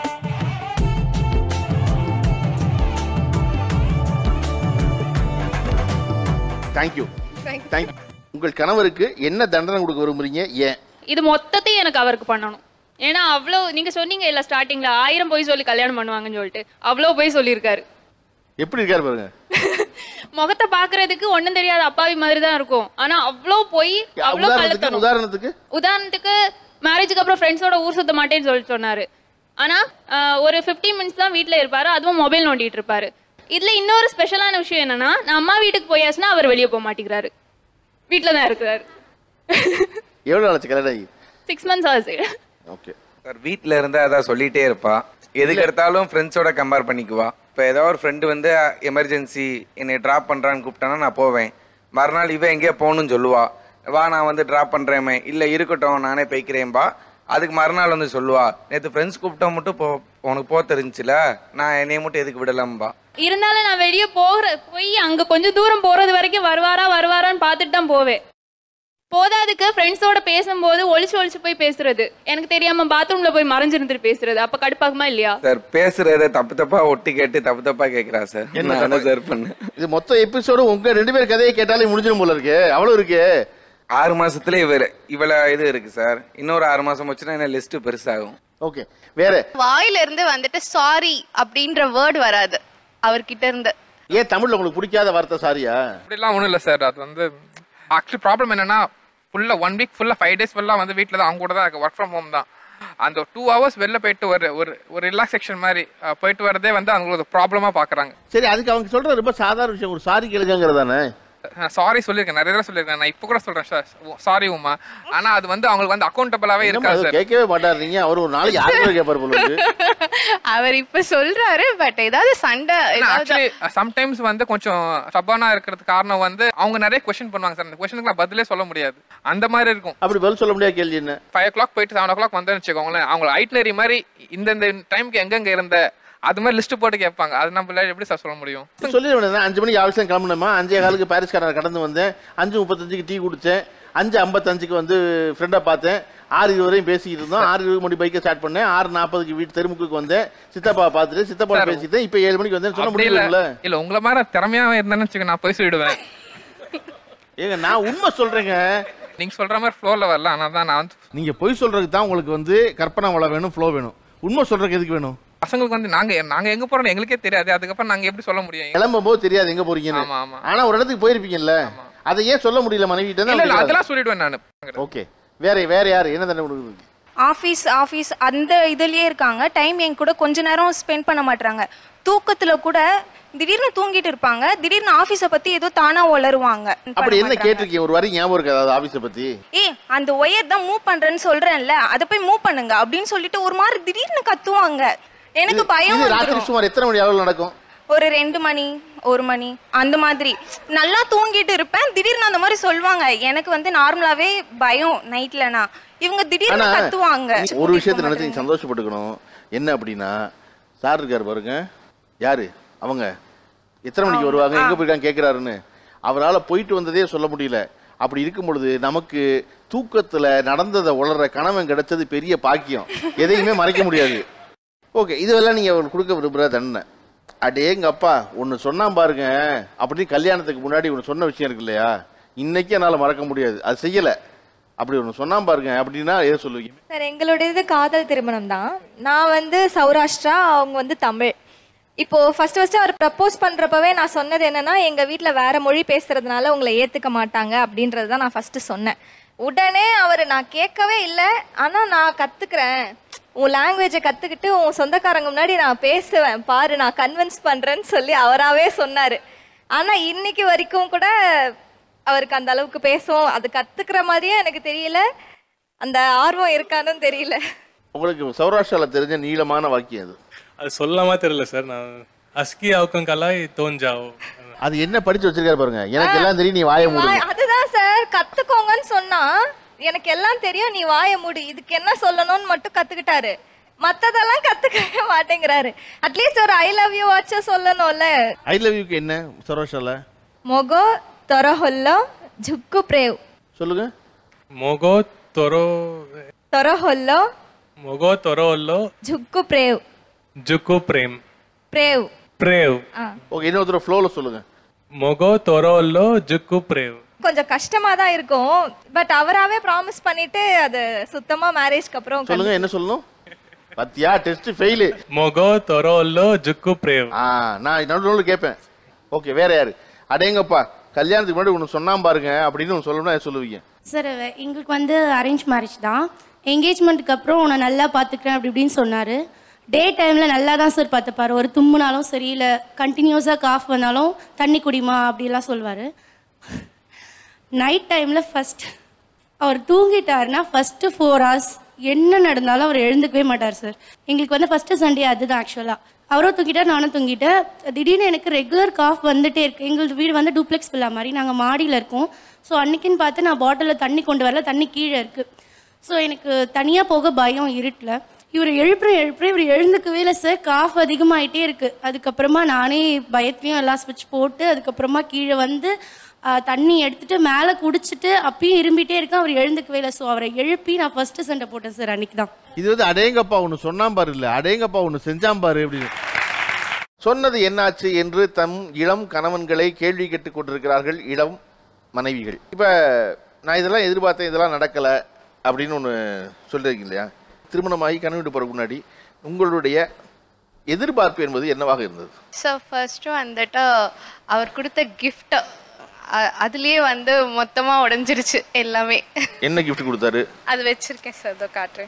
தேங்க்யூ Thank you. தேங்க்யூ உங்கள் கணவருக்கு என்ன தண்டனை கொடுக்க விரும்புறீங்க ஏன் இது மொத்தத்தையும் எனக்கு அவருக்கு பண்ணணும் ஏன்னா அவ்வளோ நீங்க சொன்னீங்க இல்ல ஸ்டார்டிங்ல ஆயிரம் போய் சொல்லி கல்யாணம் பண்ணுவாங்கன்னு சொல்லிட்டு அவ்வளோ போய் சொல்லியிருக்காரு எப்படி இருக்காரு பாருங்க முகத்தை பாக்குறதுக்கு ஒண்ணும் தெரியாத அப்பாவி மாதிரி தான் இருக்கும் ஆனா அவ்வளோ போய் அவ்வளோ உதாரணத்துக்கு கலத்தணும் உதாரணத்துக்கு உதாரணத்துக்கு மேரேஜுக்கு அப்புறம் ஃப்ரெண்ட்ஸோட ஊர் சுத்த மாட்டேன்னு சொல்லி சொன்னாரு ஆனா ஆஹ், ஒரு 15 மினிட்ஸ் தான் வீட்ல இருப்பாரு அதுவும் மொபைல் நோண்டிட்டு இருப்பாரு இதுல இன்னொரு ஸ்பெஷலான விஷயம் என்னன்னா நான் அம்மா வீட்டுக்கு போயாச்சுன்னா அவர் வெளியே போக மாட்டேங்கிறாரு வீட்ல தான் இருக்கிறாரு எவ்வளவு நாளாச்சு கல்யாணம் ஆகி சிக்ஸ் மந்த்ஸ் ஆகுது ஓகே சார் வீட்டில் இருந்தா அதான் சொல்லிட்டே இருப்பா எதுக்கு எடுத்தாலும் ஃப்ரெண்ட்ஸோட கம்பேர் பண்ணிக்குவா இப்போ ஏதோ ஒரு ஃப்ரெண்டு வந்து எமர்ஜென்சி என்னை ட்ராப் பண்ணுறான்னு கூப்பிட்டானா நான் போவேன் மறுநாள் இவன் எங்கேயோ போகணும்னு சொல்லுவா வா நான் வந்து ட்ராப் பண்ணுறேமே இல்லை இருக்கட்டும் நானே போய்க்கிறேன்பா அதுக்கு மறுநாள் வந்து சொல்லுவா நேற்று ஃப்ரெண்ட்ஸ் கூப்பிட்டா மட்டும் போ உனக்கு போக தெரிஞ்சுல நான் என்னைய மட்டும் எதுக்கு விடலாம்பா இருந்தாலும் நான் வெளியே போகிற போய் அங்க கொஞ்சம் தூரம் போறது வரைக்கும் வருவாரா வருவாரான்னு பார்த்துட்டு தான் போவேன் போதாதுக்கு ஃப்ரெண்ட்ஸோட பேசும்போது ஒளிச்சு ஒளிச்சு போய் பேசுறது எனக்கு தெரியாம பாத்ரூம்ல போய் மறைஞ்சிருந்துட்டு பேசுறது அப்ப கடுப்பாகுமா இல்லையா சார் பேசுறத தப்பு தப்பா ஒட்டி கேட்டு தப்பு தப்பா கேட்குறா சார் என்ன என்ன தப்பு? சார் பண்ணேன் இது மொத்த எபிசோடு உங்க ரெண்டு பேர் கதையை கேட்டாலே முடிஞ்சிடும் போல இருக்கு அவ்வளவு இருக்கு ஆறு மாசத்துல இவர் இவ்வளவு இது இருக்கு சார் இன்னொரு ஆறு மாசம் வச்சுன்னா என்ன லிஸ்ட் பெருசாகும் ஓகே வேற வாயில இருந்து வந்துட்டு சாரி அப்படின்ற வேர்ட் வராது அவர்கிட்ட இருந்து ஏன் தமிழ்ல உங்களுக்கு பிடிக்காத வார்த்தை சாரியா அப்படிலாம் ஒன்றும் இல்லை சார் அது வந்து ஆக்சுவலி ப்ராப்ளம் என்னன்னா ஃபுல்லாக ஒன் வீக் ஃபுல்லாக ஃபைவ் டேஸ் ஃபுல்லாக வந்து வீட்டில் தான் அவங்க கூட தான் இருக்கு ஒர்க் ஃப்ரம் ஹோம் தான் அந்த டூ ஹவர்ஸ் வெளில போயிட்டு ஒரு ஒரு ஒரு ரிலாக்ஸேஷன் மாதிரி அஹ், போயிட்டு வரதே வந்து அவங்களுக்கு ப்ராப்ளமாக பார்க்குறாங்க சரி அதுக்கு அவங்க சொல்றது ரொம்ப சாதாரண விஷயம் ஒரு சாரி கேளுங்கிறது தானே சாரி சொல்லியிருக்கேன் நிறைய தடவை சொல்லியிருக்கேன் நான் இப்போ கூட சொல்கிறேன் சார் சாரி உமா ஆனால் அது வந்து அவங்களுக்கு வந்து அக்கௌண்டபிளாகவே என்னம்மா இருக்காது அது சார் கேட்கவே மாட்டாருங்க அவர் ஒரு நாளைக்கு ஆறு கேட்பார் போல இருக்கு அவர் இப்ப சொல்றாரு பட் ஏதாவது சண்டை ஏதாவது ஆக்சுவலி சம்டைம்ஸ் வந்து கொஞ்சம் சப்பானா இருக்கிறதுக்கு காரணம் வந்து அவங்க நிறைய கொஸ்டின் பண்ணுவாங்க சார் அந்த கொஸ்டினுக்கு பதிலே சொல்ல முடியாது அந்த மாதிரி இருக்கும் அப்படி பதில் சொல்ல முடியாத கேள்வி என்ன ஃபைவ் ஓ கிளாக் போயிட்டு செவன் ஓ கிளாக் வந்தேன்னு வச்சுக்கோங்களேன் அவங்க ஐட்னரி மாதிரி இந்தந்த டைம்க்கு எங்கெங்க இருந்த அது மாதிரி லிஸ்ட் போட்டு கேட்பாங்க அது நம்ம எப்படி சார் சொல்ல முடியும் சொல்லிட வேண்டியது அஞ்சு மணிக்கு அவசியம் கிளம்பணுமா அஞ்சே காலுக்கு பாரிஸ் கடை கடந்து வந்தேன் அஞ்சு முப்பத்தஞ்சுக்கு டீ குடித்தேன் அஞ்சு ஐம்பத்தஞ்சுக்கு வந்து ஃப்ரெண்டை பார்த்தேன் ஆறு இருபது வரையும் பேசிக்கிட்டு இருந்தோம் ஆறு இருபது மணி பைக்கை ஸ்டார்ட் பண்ணேன் ஆறு நாற்பதுக்கு வீட்டு தெருமுக்கு வந்தேன் சித்தப்பா பார்த்துட்டு சித்தப்பா Sir, பேசிட்டேன் இப்போ ஏழு மணிக்கு வந்தேன் சொல்ல அப்படி இல்ல முடியல இல்ல உங்கள மாதிரி திறமையா இருந்தேன்னு வச்சுக்க நான் போய் சொல்லிடுவேன் ஏங்க நான் உண்மை சொல்றேங்க நீங்க சொல்ற மாதிரி ஃப்ளோர்ல வரல ஆனா தான் நான் வந்து நீங்க பொய் சொல்றதுக்கு தான் உங்களுக்கு வந்து கற்பனை வளம் வேணும் ஃப்ளோ வேணும் உண்மை சொல்றதுக்கு எதுக்கு வேணும் பசங்களுக்கு வந்து நாங்க நாங்க எங்க போறோம் எங்களுக்கே தெரியாது அதுக்கப்புறம் நாங்க எப்படி சொல்ல முடியும் கிளம்பும் போது தெரியாது எங்க போறீங்கன்னு ஆமா, ஆமா. ஆனா ஒரு இடத்துக்கு போயிருப்பீங்கல்ல அதை ஏன் சொல்ல முடியல மனைவி இல்ல இல்ல அதெல்லாம் சொல்லிடுவேன் நான் ஓகே வேற வேற யாரு என்ன தண்டனை கொடுக்குறது ஆஃபீஸ் ஆஃபீஸ் அந்த இதுலயே இருக்காங்க டைம் என் கூட கொஞ்ச நேரம் ஸ்பெண்ட் பண்ண மாட்டாங்க தூக்கத்துல கூட திடீர்னு தூங்கிட்டு இருப்பாங்க திடீர்னு ஆஃபீஸை பத்தி ஏதோ தானா உளருவாங்க அப்படி என்ன கேட்டிருக்கீங்க ஒரு வரி ஞாபகம் இருக்கு அதாவது ஆபீஸ பத்தி ஏய் அந்த ஒயர் தான் மூவ் பண்றேன்னு சொல்றேன்ல அதை போய் மூவ் பண்ணுங்க அப்படின்னு சொல்லிட்டு ஒரு மாதிரி திடீர்னு கத்துவாங்க எனக்கு பயம் இது ராத்திரி வந்துரும் சுமார் எத்தனை மணி அளவில் நடக்கும் ஒரு ரெண்டு மணி ஒரு மணி அந்த மாதிரி நல்லா தூங்கிட்டு இருப்பேன் திடீர்னு அந்த மாதிரி சொல்லுவாங்க எனக்கு வந்து நார்மலாவே பயம் நைட்லனா இவங்க திடீர்னு ஆனா கத்துவாங்க நீ ஒரு விஷயத்தை நினைச்சு நீங்க சந்தோஷப்பட்டுக்கணும் என்ன அப்படின்னா சார் இருக்காரு பாருங்க யாரு அவங்க எத்தனை மணிக்கு வருவாங்க எங்க போயிருக்காங்க கேக்குறாருன்னு அவரால் போயிட்டு வந்ததே சொல்ல முடியல அப்படி இருக்கும் பொழுது நமக்கு தூக்கத்துல நடந்ததை உளற கணவன் கிடைச்சது பெரிய பாக்கியம் எதையுமே மறைக்க முடியாது ஓகே இதுவெல்லாம் நீங்க அவர் கொடுக்க விரும்புகிற தண்டனை அடேங்க அப்பா ஒன்று சொன்னான் பாருங்க அப்படின்னு கல்யாணத்துக்கு முன்னாடி ஒன்று சொன்ன விஷயம் இருக்கு இல்லையா இன்னைக்கு என்னால் மறக்க முடியாது அது செய்யலை அப்படி ஒன்று சொன்னான் பாருங்க அப்படின்னா எதை சொல்லுவீங்க சார் எங்களுடையது காதல் திருமணம் தான் நான் வந்து சௌராஷ்டிரா அவங்க வந்து தமிழ் இப்போ ஃபர்ஸ்ட் ஃபர்ஸ்ட் அவர் ப்ரப்போஸ் பண்றப்பவே நான் சொன்னது என்னன்னா எங்க வீட்ல வேற மொழி பேசுறதுனால உங்களை ஏத்துக்க மாட்டாங்க அப்படின்றது தான் நான் ஃபர்ஸ்ட் சொன்னேன் உடனே அவர் நான் கேட்கவே இல்லை ஆனா நான் கத்துக்கிறேன் உன் லாங்குவேஜை கத்துக்கிட்டு உன் சொந்தக்காரங்க முன்னாடி நான் பேசுவேன் பாரு நான் கன்வின்ஸ் பண்றேன்னு சொல்லி அவராவே சொன்னாரு ஆனா இன்னைக்கு வரைக்கும் கூட அவருக்கு அந்த அளவுக்கு பேசும் அது கத்துக்கிற மாதிரியே எனக்கு தெரியல அந்த ஆர்வம் இருக்கான்னு தெரியல உங்களுக்கு சௌராஷ்டிராவில் தெரிஞ்ச நீளமான வாக்கியம் அது அது சொல்லாம தெரியல சார் நான் அஸ்கி அவுக்கம் கலாய் தோஞ்சாவோ அது என்ன படிச்சு வச்சிருக்காரு பாருங்க எனக்கு எல்லாம் தெரியும் நீ வாய மூடு வாய்- அதுதான் சார் கத்துக்கோங்கன்னு சொன்னா எனக்கு எல்லாம் தெரியும் நீ வாயை மூடு இதுக்கு என்ன சொல்லணும்னு மட்டும் கத்துக்கிட்டாரு மத்ததெல்லாம் கத்துக்கவே மாட்டேங்கிறாரு அட்லீஸ்ட் ஒரு ஐ லவ் யூ வாட்ச சொல்லணும்ல ஐ லவ் யூக்கு என்ன சௌராஷ்டிராவில் மொகோ தொரஹொல்லோ ஜுக்கு பிரேவ் சொல்லுங்க ಮೊಗೋ ತೊರೋ தொரஹொல்லோ ಮೊಗೋ ತೊರೋಲ್ಲೋ ஜுக்கு பிரேவ் ಜುಕು ಪ್ರೇಮ್ பிரேவ் ಪ್ರೇವ್ ஆ ஓகே இன்னொருத்தர ஃப்ளோவில் சொல்லுங்க ಮೊಗೋ ತೊರೋಲ್ಲೋ ಜುಕು ಪ್ರೇವ್ கொஞ்சம் கஷ்டமா தான் இருக்கும் பட் அவராவே ப்ராமிஸ் பண்ணிட்டு அது சுத்தமா மேரேஜ்க்கு அப்புறம் சொல்லுங்க என்ன சொல்லணும் பத்தியா டெஸ்ட் ஃபெயிலு ಮೊಗೋ ತೊರೋಲ್ಲೋ ಜುಕು ಪ್ರೇವ್ ஆ நான் நடு நடுவில் கேட்பேன் ஓகே வேற யாரு அடேங்கப்பா கல்யாணத்துக்கு முன்னாடி ஒன்று சொன்னான் பாருங்க அப்படின்னு ஒன்று சொல்லணும்னா எதை சொல்லுவீங்க சார் எங்களுக்கு வந்து அரேஞ்ச் மேரேஜ் தான் என்கேஜ்மெண்ட்டுக்கு அப்புறம் உன்னை நல்லா பார்த்துக்கிறேன் அப்படி இப்படின்னு சொன்னார் டே டைமில் நல்லா தான் சார் பார்த்துப்பாரு ஒரு தும்முனாலும் சரி இல்லை கண்டினியூஸாக காஃப் வந்தாலும் தண்ணி குடிமா அப்படிலாம் சொல்லுவார் நைட் டைமில் ஃபஸ்ட் அவர் தூங்கிட்டாருன்னா ஃபஸ்ட்டு ஃபோர் ஹவர்ஸ் என்ன நடந்தாலும் அவர் எழுந்துக்கவே மாட்டார் சார் எங்களுக்கு வந்து ஃபஸ்ட்டு சண்டே அதுதான் ஆக்சுவலாக அவரும் தூங்கிட்டார் நானும் தூங்கிட்டேன் திடீர்னு எனக்கு ரெகுலர் காஃப் வந்துட்டே இருக்கு எங்களது வீடு வந்து டூப்ளெக்ஸ் வில்லா மாதிரி நாங்கள் மாடியில் இருக்கோம் ஸோ அன்னைக்குன்னு பார்த்து நான் பாட்டிலில் தண்ணி கொண்டு வரல தண்ணி கீழே இருக்குது ஸோ எனக்கு தனியாக போக பயம் இருட்டில் இவர் எழுப்புற எழுப்புற இவர் எழுந்துக்கவே இல்லை சார் காஃப் அதிகமாயிட்டே இருக்கு அதுக்கப்புறமா நானே பயத்துலையும் எல்லாம் ஸ்விட்ச் போட்டு அதுக்கப்புறமா கீழே வந்து ஆ, தண்ணி எடுத்துட்டு மேலே குடிச்சிட்டு அப்பயும் இரும்பிட்டே இருக்கேன் அவர் எழுந்துக்கவே இல்லை ஸோ அவரை எழுப்பி நான் ஃபர்ஸ்ட் சண்டை போட்டேன் சார் அன்னைக்கு தான் இது வந்து அடேங்கப்பா ஒன்று சொன்னான் பாரு இல்லை அடேங்கப்பா ஒன்று செஞ்சான் பாரு அப்படின்னு சொன்னது என்னாச்சு என்று தம் இளம் கணவன்களை கேள்வி கேட்டுக் கொண்டிருக்கிறார்கள் இளம் மனைவிகள் இப்போ நான் இதெல்லாம் எதிர்பார்த்தேன் இதெல்லாம் நடக்கலை அப்படின்னு ஒன்று சொல்லியிருக்கீங்க இல்லையா திருமணமாகி கணவன் வீட்டு போகிறதுக்கு முன்னாடி உங்களுடைய எதிர்பார்ப்பு என்பது என்னவாக இருந்தது ஸோ ஃபர்ஸ்ட்டு வந்துட்டு அவர் கொடுத்த கிஃப்ட் அதுலயே வந்து மொத்தமா உடைஞ்சிருச்சு எல்லாமே என்ன கிஃப்ட் கொடுத்தாரு அது வச்சிருக்கேன் சார் இதோ காட்டுறேன்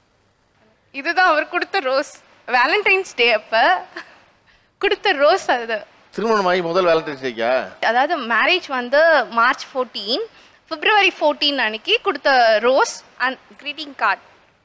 இதுதான் அவர் கொடுத்த ரோஸ் வேலண்டைன்ஸ் டே அப்ப கொடுத்த ரோஸ் அது திருமணமாகி முதல் வேலண்டைன்ஸ் டேக்கா அதாவது மேரேஜ் வந்து மார்ச் ஃபோர்டீன் பிப்ரவரி ஃபோர்டீன் அன்னைக்கு கொடுத்த ரோஸ் அண்ட் greeting கார்டு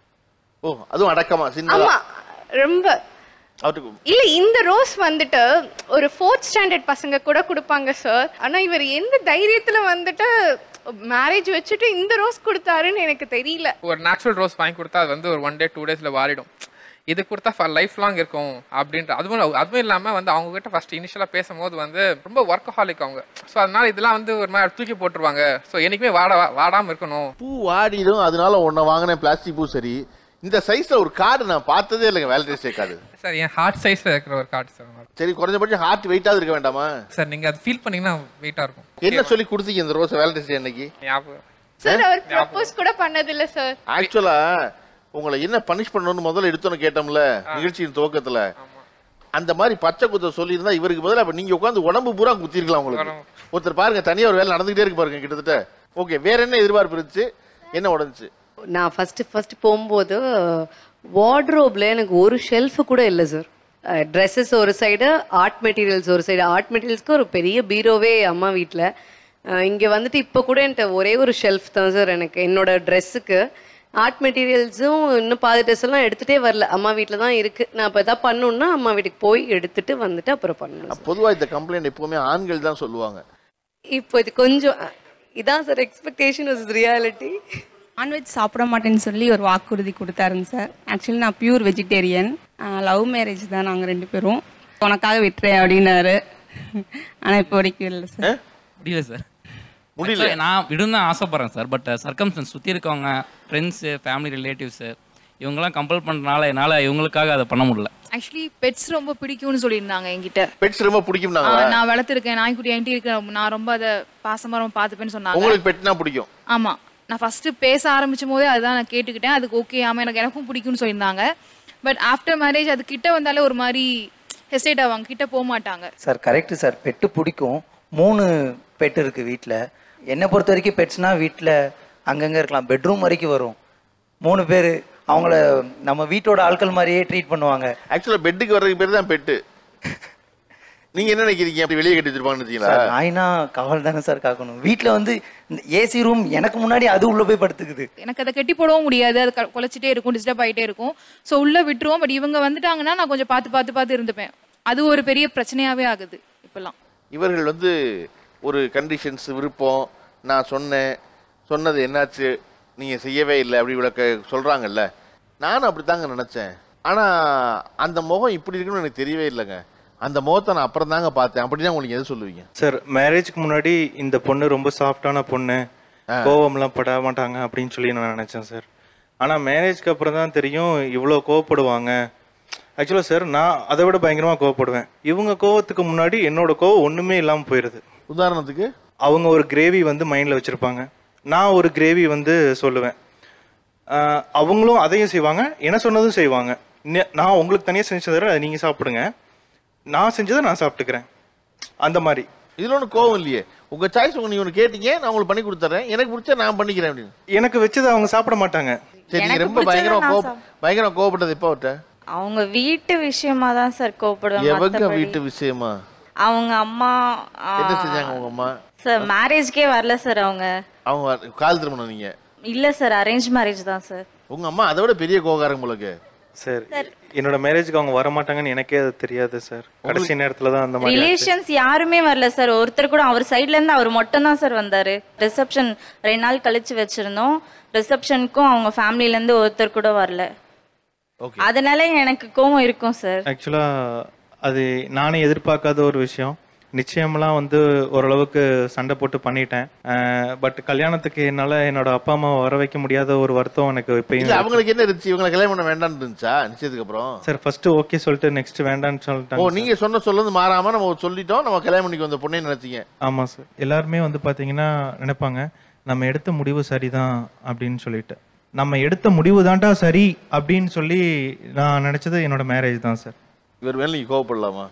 ஓ அதுவும் அடக்கமா சின்னதா ஆமா ரொம்ப அவருக்கு இல்ல இந்த ரோஸ் வந்துட்டு ஒரு ஃபோர்த் ஸ்டாண்டர்ட் பசங்க கூட கொடுப்பாங்க சார் ஆனா இவர் எந்த தைரியத்துல வந்துட்டு மேரேஜ் வச்சுட்டு இந்த ரோஸ் கொடுத்தாருன்னு எனக்கு தெரியல ஒரு நேச்சுரல் ரோஸ் வாங்கி கொடுத்தா அது வந்து ஒரு ஒன் டே டூ டேஸ்ல வாடிடும் இது கொடுத்தா ஃபார் லைஃப் லாங் இருக்கும் அப்படின்ற அதுவும் அதுவும் இல்லாமல் வந்து அவங்க கிட்ட ஃபர்ஸ்ட் இனிஷியலாக பேசும்போது வந்து ரொம்ப ஒர்க்கஹாலிக் அவங்க ஸோ அதனால இதெல்லாம் வந்து ஒரு மாதிரி தூக்கி போட்டுருவாங்க ஸோ என்னைக்குமே வாட வாடாமல் இருக்கணும் பூ வாடிடும் அதனால ஒன்றை வாங்கினேன் பிளாஸ்டிக் பூ சரி இந்த சைஸ்ல ஒரு கார்டு நான் பார்த்ததே இல்லைங்க வேலண்டைன்ஸ் டே கார்டு சார் என் ஹார்ட் சைஸில் இருக்கிற ஒரு கார்டு சார் சரி குறைஞ்சபட்சம் ஹார்ட் வெயிட்டாவது இருக்க வேண்டாமா சார் நீங்கள் அது ஃபீல் பண்ணீங்கன்னா வெயிட்டாக இருக்கும் என்ன சொல்லி கொடுத்தீங்க இந்த ரோஸ் வேலண்டைன்ஸ் டே அன்னைக்கு ஞாபகம் சார் அவர் ப்ரப்போஸ் கூட பண்ணதில்ல சார் ஆக்சுவலா உங்களை என்ன பனிஷ் பண்ணணும்னு முதல்ல எடுத்தோன்னு கேட்டோம்ல நிகழ்ச்சியின் துவக்கத்துல அந்த மாதிரி பச்சை குத்த சொல்லியிருந்தா இவருக்கு பதிலா இப்ப நீங்க உட்காந்து உடம்பு பூரா குத்திருக்கலாம் உங்களுக்கு ஒருத்தர் பாருங்க தனியா ஒரு வேலை நடந்துகிட்டே இருக்கு பாருங்க கிட்டத்தட்ட ஓகே வேற என்ன எதிர்பார்ப்பு இருந்துச்சு என்ன உடஞ்சுச்சு நான் ஃபஸ்ட்டு ஃபஸ்ட்டு போகும்போது வார்ட்ரோப்ல எனக்கு ஒரு ஷெல்ஃபு கூட இல்லை சார் ட்ரெஸ்ஸஸ் ஒரு சைடு ஆர்ட் மெட்டீரியல்ஸ் ஒரு சைடு ஆர்ட் மெட்டீரியல்ஸ்க்கு ஒரு பெரிய பீரோவே அம்மா வீட்டில் இங்கே வந்துட்டு இப்போ கூட என்கிட்ட ஒரே ஒரு ஷெல்ஃப் தான் சார் எனக்கு என்னோட ட்ரெஸ்ஸுக்கு ஆர்ட் மெட்டீரியல்ஸும் இன்னும் பாதி ட்ரெஸ் எல்லாம் எடுத்துகிட்டே வரல அம்மா வீட்டில் தான் இருக்குது நான் இப்போ எதாவது பண்ணணுன்னா அம்மா வீட்டுக்கு போய் எடுத்துட்டு வந்துட்டு அப்புறம் பண்ணணும் பொதுவா இந்த கம்ப்ளைண்ட் எப்பவுமே ஆண்கள் தான் சொல்லுவாங்க இப்போ இது கொஞ்சம் இதான் sir expectation is reality non veg சாப்பிட மாட்டேன்னு சொல்லி ஒரு வாக்குறுதி கொடுத்தாருங்க சார் ஆக்சுவலி நான் பியூர் வெஜிடேரியன் லவ் மேரேஜ் தான் நாங்கள் ரெண்டு பேரும் உனக்காக விட்டுறேன் அப்படின்னாரு ஆனால் இப்போ வரைக்கும் இல்லை சார் முடியல சார் முடியல. Actually, நான் விடும் தான் ஆசைப்படுறேன் சார் பட் சர்க்கம்ஸ்டன்ஸ் சுற்றி இருக்கவங்க ஃப்ரெண்ட்ஸு ஃபேமிலி ரிலேட்டிவ்ஸு இவங்கெல்லாம் கம்பல் பண்ணுறனால என்னால் இவங்களுக்காக அதை பண்ண முடியல ஆக்சுவலி பெட்ஸ் ரொம்ப பிடிக்கும்னு சொல்லியிருந்தாங்க என்கிட்ட பெட்ஸ் ரொம்ப பிடிக்கும் ஆ, நான் வளர்த்துருக்கேன் நாய்க்குட்டி என்கிட்ட இருக்கேன் நான் ரொம்ப அதை பாசமா ரொம்ப பார்த்துப்பேன்னு சொன்னாங்க உங்களுக்கு பெட்னா பிடிக்கும் ஆமா நான் ஃபஸ்ட்டு பேச ஆரம்பிச்சும் போதே அதுதான் நான் கேட்டுக்கிட்டேன் அதுக்கு ஓகே ஆமாம் எனக்கு எனக்கும் பிடிக்கும்னு சொல்லியிருந்தாங்க பட் ஆஃப்டர் மேரேஜ் அது கிட்ட வந்தாலே ஒரு மாதிரி ஹெஸ்டேட் ஆவாங்க கிட்ட போக மாட்டாங்க சார் கரெக்டு சார் பெட்டு பிடிக்கும் மூணு பெட் இருக்குது வீட்டில் என்னை பொறுத்த வரைக்கும் பெட்ஸ்னால் வீட்டில் அங்கங்கே இருக்கலாம் பெட்ரூம் வரைக்கும் வரும் மூணு பேர் அவங்கள நம்ம வீட்டோட ஆட்கள் மாதிரியே ட்ரீட் பண்ணுவாங்க ஆக்சுவலாக பெட்டுக்கு வர்றதுக்கு பேர் தான் பெட்டு நீங்க என்ன நினைக்கிறீங்க அப்படி வெளியே கட்டி வச்சிருப்பாங்கன்னு சார் நினைச்சீங்களா நாய்னா காவல் தானே சார் காக்கணும் வீட்டில் வந்து ஏசி ரூம் எனக்கு முன்னாடி அது உள்ளே போய் படுத்துக்குது எனக்கு அதை கட்டி போடவும் முடியாது அது க- குலைச்சிட்டே இருக்கும் டிஸ்டர்ப் ஆகிட்டே இருக்கும் ஸோ உள்ளே விட்டுருவோம் பட் இவங்க வந்துட்டாங்கன்னா நான் கொஞ்சம் பார்த்து பார்த்து பார்த்து இருந்துப்பேன் அது ஒரு பெரிய பிரச்சனையாகவே ஆகுது இப்போல்லாம் இவர்கள் வந்து ஒரு கண்டிஷன்ஸ் விருப்பம் நான் சொன்னேன் சொன்னது என்னாச்சு நீங்கள் செய்யவே இல்லை அப்படி விளக்க சொல்கிறாங்கல்ல நானும் அப்படி தாங்க நினச்சேன் ஆனால் அந்த முகம் இப்படி இருக்குன்னு எனக்கு தெரியவே இல்லைங்க அந்த முகத்தை நான் அப்புறம் தாங்க பார்த்தேன் அப்படின்னா உங்களுக்கு எது சொல்லுவீங்க சார் மேரேஜ்க்கு முன்னாடி இந்த பொண்ணு ரொம்ப சாஃப்டான பொண்ணு கோவம்லாம் பட மாட்டாங்க அப்படின்னு சொல்லி நான் நினச்சேன் சார் ஆனால் மேரேஜ்க்கு அப்புறம் தான் தெரியும் இவ்வளோ கோவப்படுவாங்க ஆக்சுவலாக சார் நான் அதை விட பயங்கரமாக கோவப்படுவேன் இவங்க கோவத்துக்கு முன்னாடி என்னோட கோவம் ஒன்றுமே இல்லாமல் போயிடுது உதாரணத்துக்கு அவங்க ஒரு கிரேவி வந்து மைண்டில் வச்சுருப்பாங்க நான் ஒரு கிரேவி வந்து சொல்லுவேன் ஆஹ் அவங்களும் அதையும் செய்வாங்க என்ன சொன்னதும் செய்வாங்க நெ- நான் உங்களுக்கு தனியாக செஞ்சு தரேன் அதை நீங்கள் சாப்பிடுங்க நான் செஞ்சதை நான் சாப்பிட்டுக்கிறேன் அந்த மாதிரி இதில் ஒன்றும் கோவம் இல்லையே உங்கள் சாய்ஸ் உங்க நீங்கள் ஒன்று கேட்டீங்க நான் உங்களுக்கு பண்ணி கொடுத்துட்றேன் எனக்கு பிடிச்சா நான் பண்ணிக்கிறேன் அப்படின்னு எனக்கு வச்சதை அவங்க சாப்பிட மாட்டாங்க சரி நீங்க எனக்கு ரொம்ப பிடிச்சதை பயங்கரமா நான் கோப பயங்கரமா கோவப்பட்டது எப்போ விட்ட அவங்க வீட்டு விஷயமா தான் சார் கோவப்படுவேன் எவங்க மத்தபடி வீட்டு விஷயமா அவங்க அம்மா என்ன செஞ்சாங்க உங்க அம்மா சார் மேரேஜ்க்கே வரல சார் அவங்க அவங்க வ- கால் திருமணம் நீங்க இல்ல சார் அரேஞ்ச் மேரேஜ் தான் சார் உங்க அம்மா அதை விட பெரிய கோகாரம் உங்களுக்கு சார் என்னோட மேரேஜ்க்கு அவங்க வர மாட்டாங்கன்னு எனக்கே அது தெரியாது சார் கடைசி நேரத்தில் தான் அந்த மாதிரி ஆச்சு. ரிலேஷன்ஸ் யாருமே வரல சார் ஒருத்தர் கூட அவர் சைடுல இருந்து அவர் மட்டும் தான் சார் வந்தாரு ரிசப்ஷன் ரெண்டு நாள் கழிச்சு வச்சிருந்தோம் ரிசப்ஷனுக்கும் அவங்க ஃபேமிலில இருந்து ஒருத்தர் கூட வரல அதனால எனக்கு கோவம் இருக்கும் சார் ஆக்சுவலாக அது நானே எதிர்பார்க்காத ஒரு விஷயம் நிச்சயமெல்லாம் வந்து ஓரளவுக்கு சண்டை போட்டு பண்ணிட்டேன் பட் கல்யாணத்துக்கு என்னால் என்னோட அப்பா அம்மாவை வர வைக்க முடியாத ஒரு வருத்தம் எனக்கு இப்பயும் இல்ல அவங்களுக்கு என்ன இருந்துச்சு இவங்களை கல்யாணம் பண்ண வேண்டாம்னு இருந்துச்சா நிச்சயத்துக்கு அப்புறம் சார் ஃபர்ஸ்ட் ஓகே சொல்லிட்டு நெக்ஸ்ட் வேண்டாம்னு ஓ சொல்லிட்டாங்க நீங்க சொன்ன சொல்ல வந்து மாறாம நம்ம சொல்லிட்டோம் நம்ம கல்யாணம் பண்ணிக்கு வந்த பொண்ணே நினைச்சீங்க ஆமாம் சார் எல்லாருமே வந்து பார்த்தீங்கன்னா நினைப்பாங்க நம்ம எடுத்த முடிவு சரிதான் அப்படின்னு சொல்லிட்டு நம்ம எடுத்த முடிவு தான்டா சரி அப்படின்னு சொல்லி நான் நினச்சது என்னோட மேரேஜ் தான் சார் இவர் மேல நீங்க கோவப்படலாமா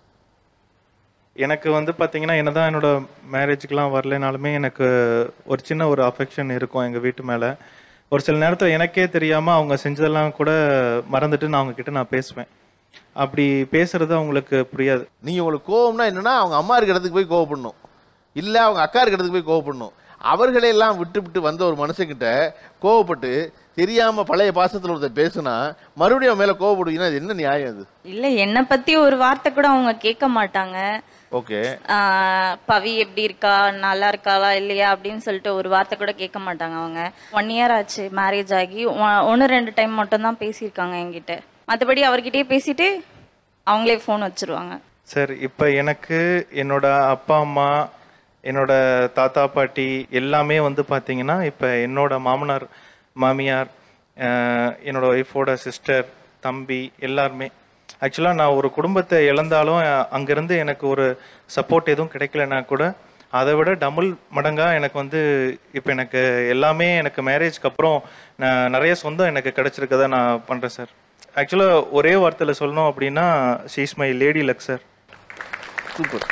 எனக்கு வந்து பார்த்தீங்கன்னா என்னதான் என்னோட மேரேஜுக்கெலாம் வரலைனாலுமே எனக்கு ஒரு சின்ன ஒரு அஃபெக்ஷன் இருக்கும் எங்கள் வீட்டு மேலே ஒரு சில நேரத்தில் எனக்கே தெரியாமல் அவங்க செஞ்சதெல்லாம் கூட மறந்துட்டு நான் அவங்க கிட்ட நான் பேசுவேன் அப்படி பேசுறது அவங்களுக்கு புரியாது நீங்க உங்களுக்கு கோவம்னா என்னன்னா அவங்க அம்மா இருக்கிற இடத்துக்கு போய் கோவப்படணும் இல்ல அவங்க அக்கா இருக்கிற இடத்துக்கு போய் கோவப்படணும் அவர்களை எல்லாம் விட்டு விட்டு வந்த ஒரு மனுஷங்கிட்ட கோவப்பட்டு தெரியாம பழைய பாசத்துல ஒருத்தர் பேசுனா மறுபடியும் அவன் மேல கோவப்படுவீங்கன்னா அது என்ன நியாயம் அது இல்ல என்னை பத்தி ஒரு வார்த்தை கூட அவங்க கேட்க மாட்டாங்க ஓகே ஆஹ் பவி எப்படி இருக்கா நல்லா இருக்காளா இல்லையா அப்படின்னு சொல்லிட்டு ஒரு வார்த்தை கூட கேட்க மாட்டாங்க அவங்க ஒன் இயர் ஆச்சு மேரேஜ் ஆகி ஒன்று ரெண்டு டைம் மட்டும் தான் பேசியிருக்காங்க என்கிட்ட மற்றபடி அவர்கிட்டயே பேசிட்டு அவங்களே ஃபோன் வச்சிருவாங்க சார் இப்போ எனக்கு என்னோட அப்பா அம்மா என்னோட தாத்தா பாட்டி எல்லாமே வந்து பார்த்தீங்கன்னா இப்போ என்னோட மாமனார் மாமியார் அஹ், என்னோட ஒய்ஃபோட சிஸ்டர் தம்பி எல்லாருமே ஆக்சுவலாக நான் ஒரு குடும்பத்தை இழந்தாலும் அஹ், அங்கிருந்து எனக்கு ஒரு சப்போர்ட் எதுவும் கிடைக்கலனா கூட அதை விட டபுள் மடங்காக எனக்கு வந்து இப்போ எனக்கு எல்லாமே எனக்கு மேரேஜ்க்கு அப்புறம் நான் நிறைய சொந்தம் எனக்கு கிடைச்சிருக்கதை நான் பண்ணுறேன் சார் ஆக்சுவலாக ஒரே வார்த்தையில் சொல்லணும் அப்படின்னா she's my lady luck sir super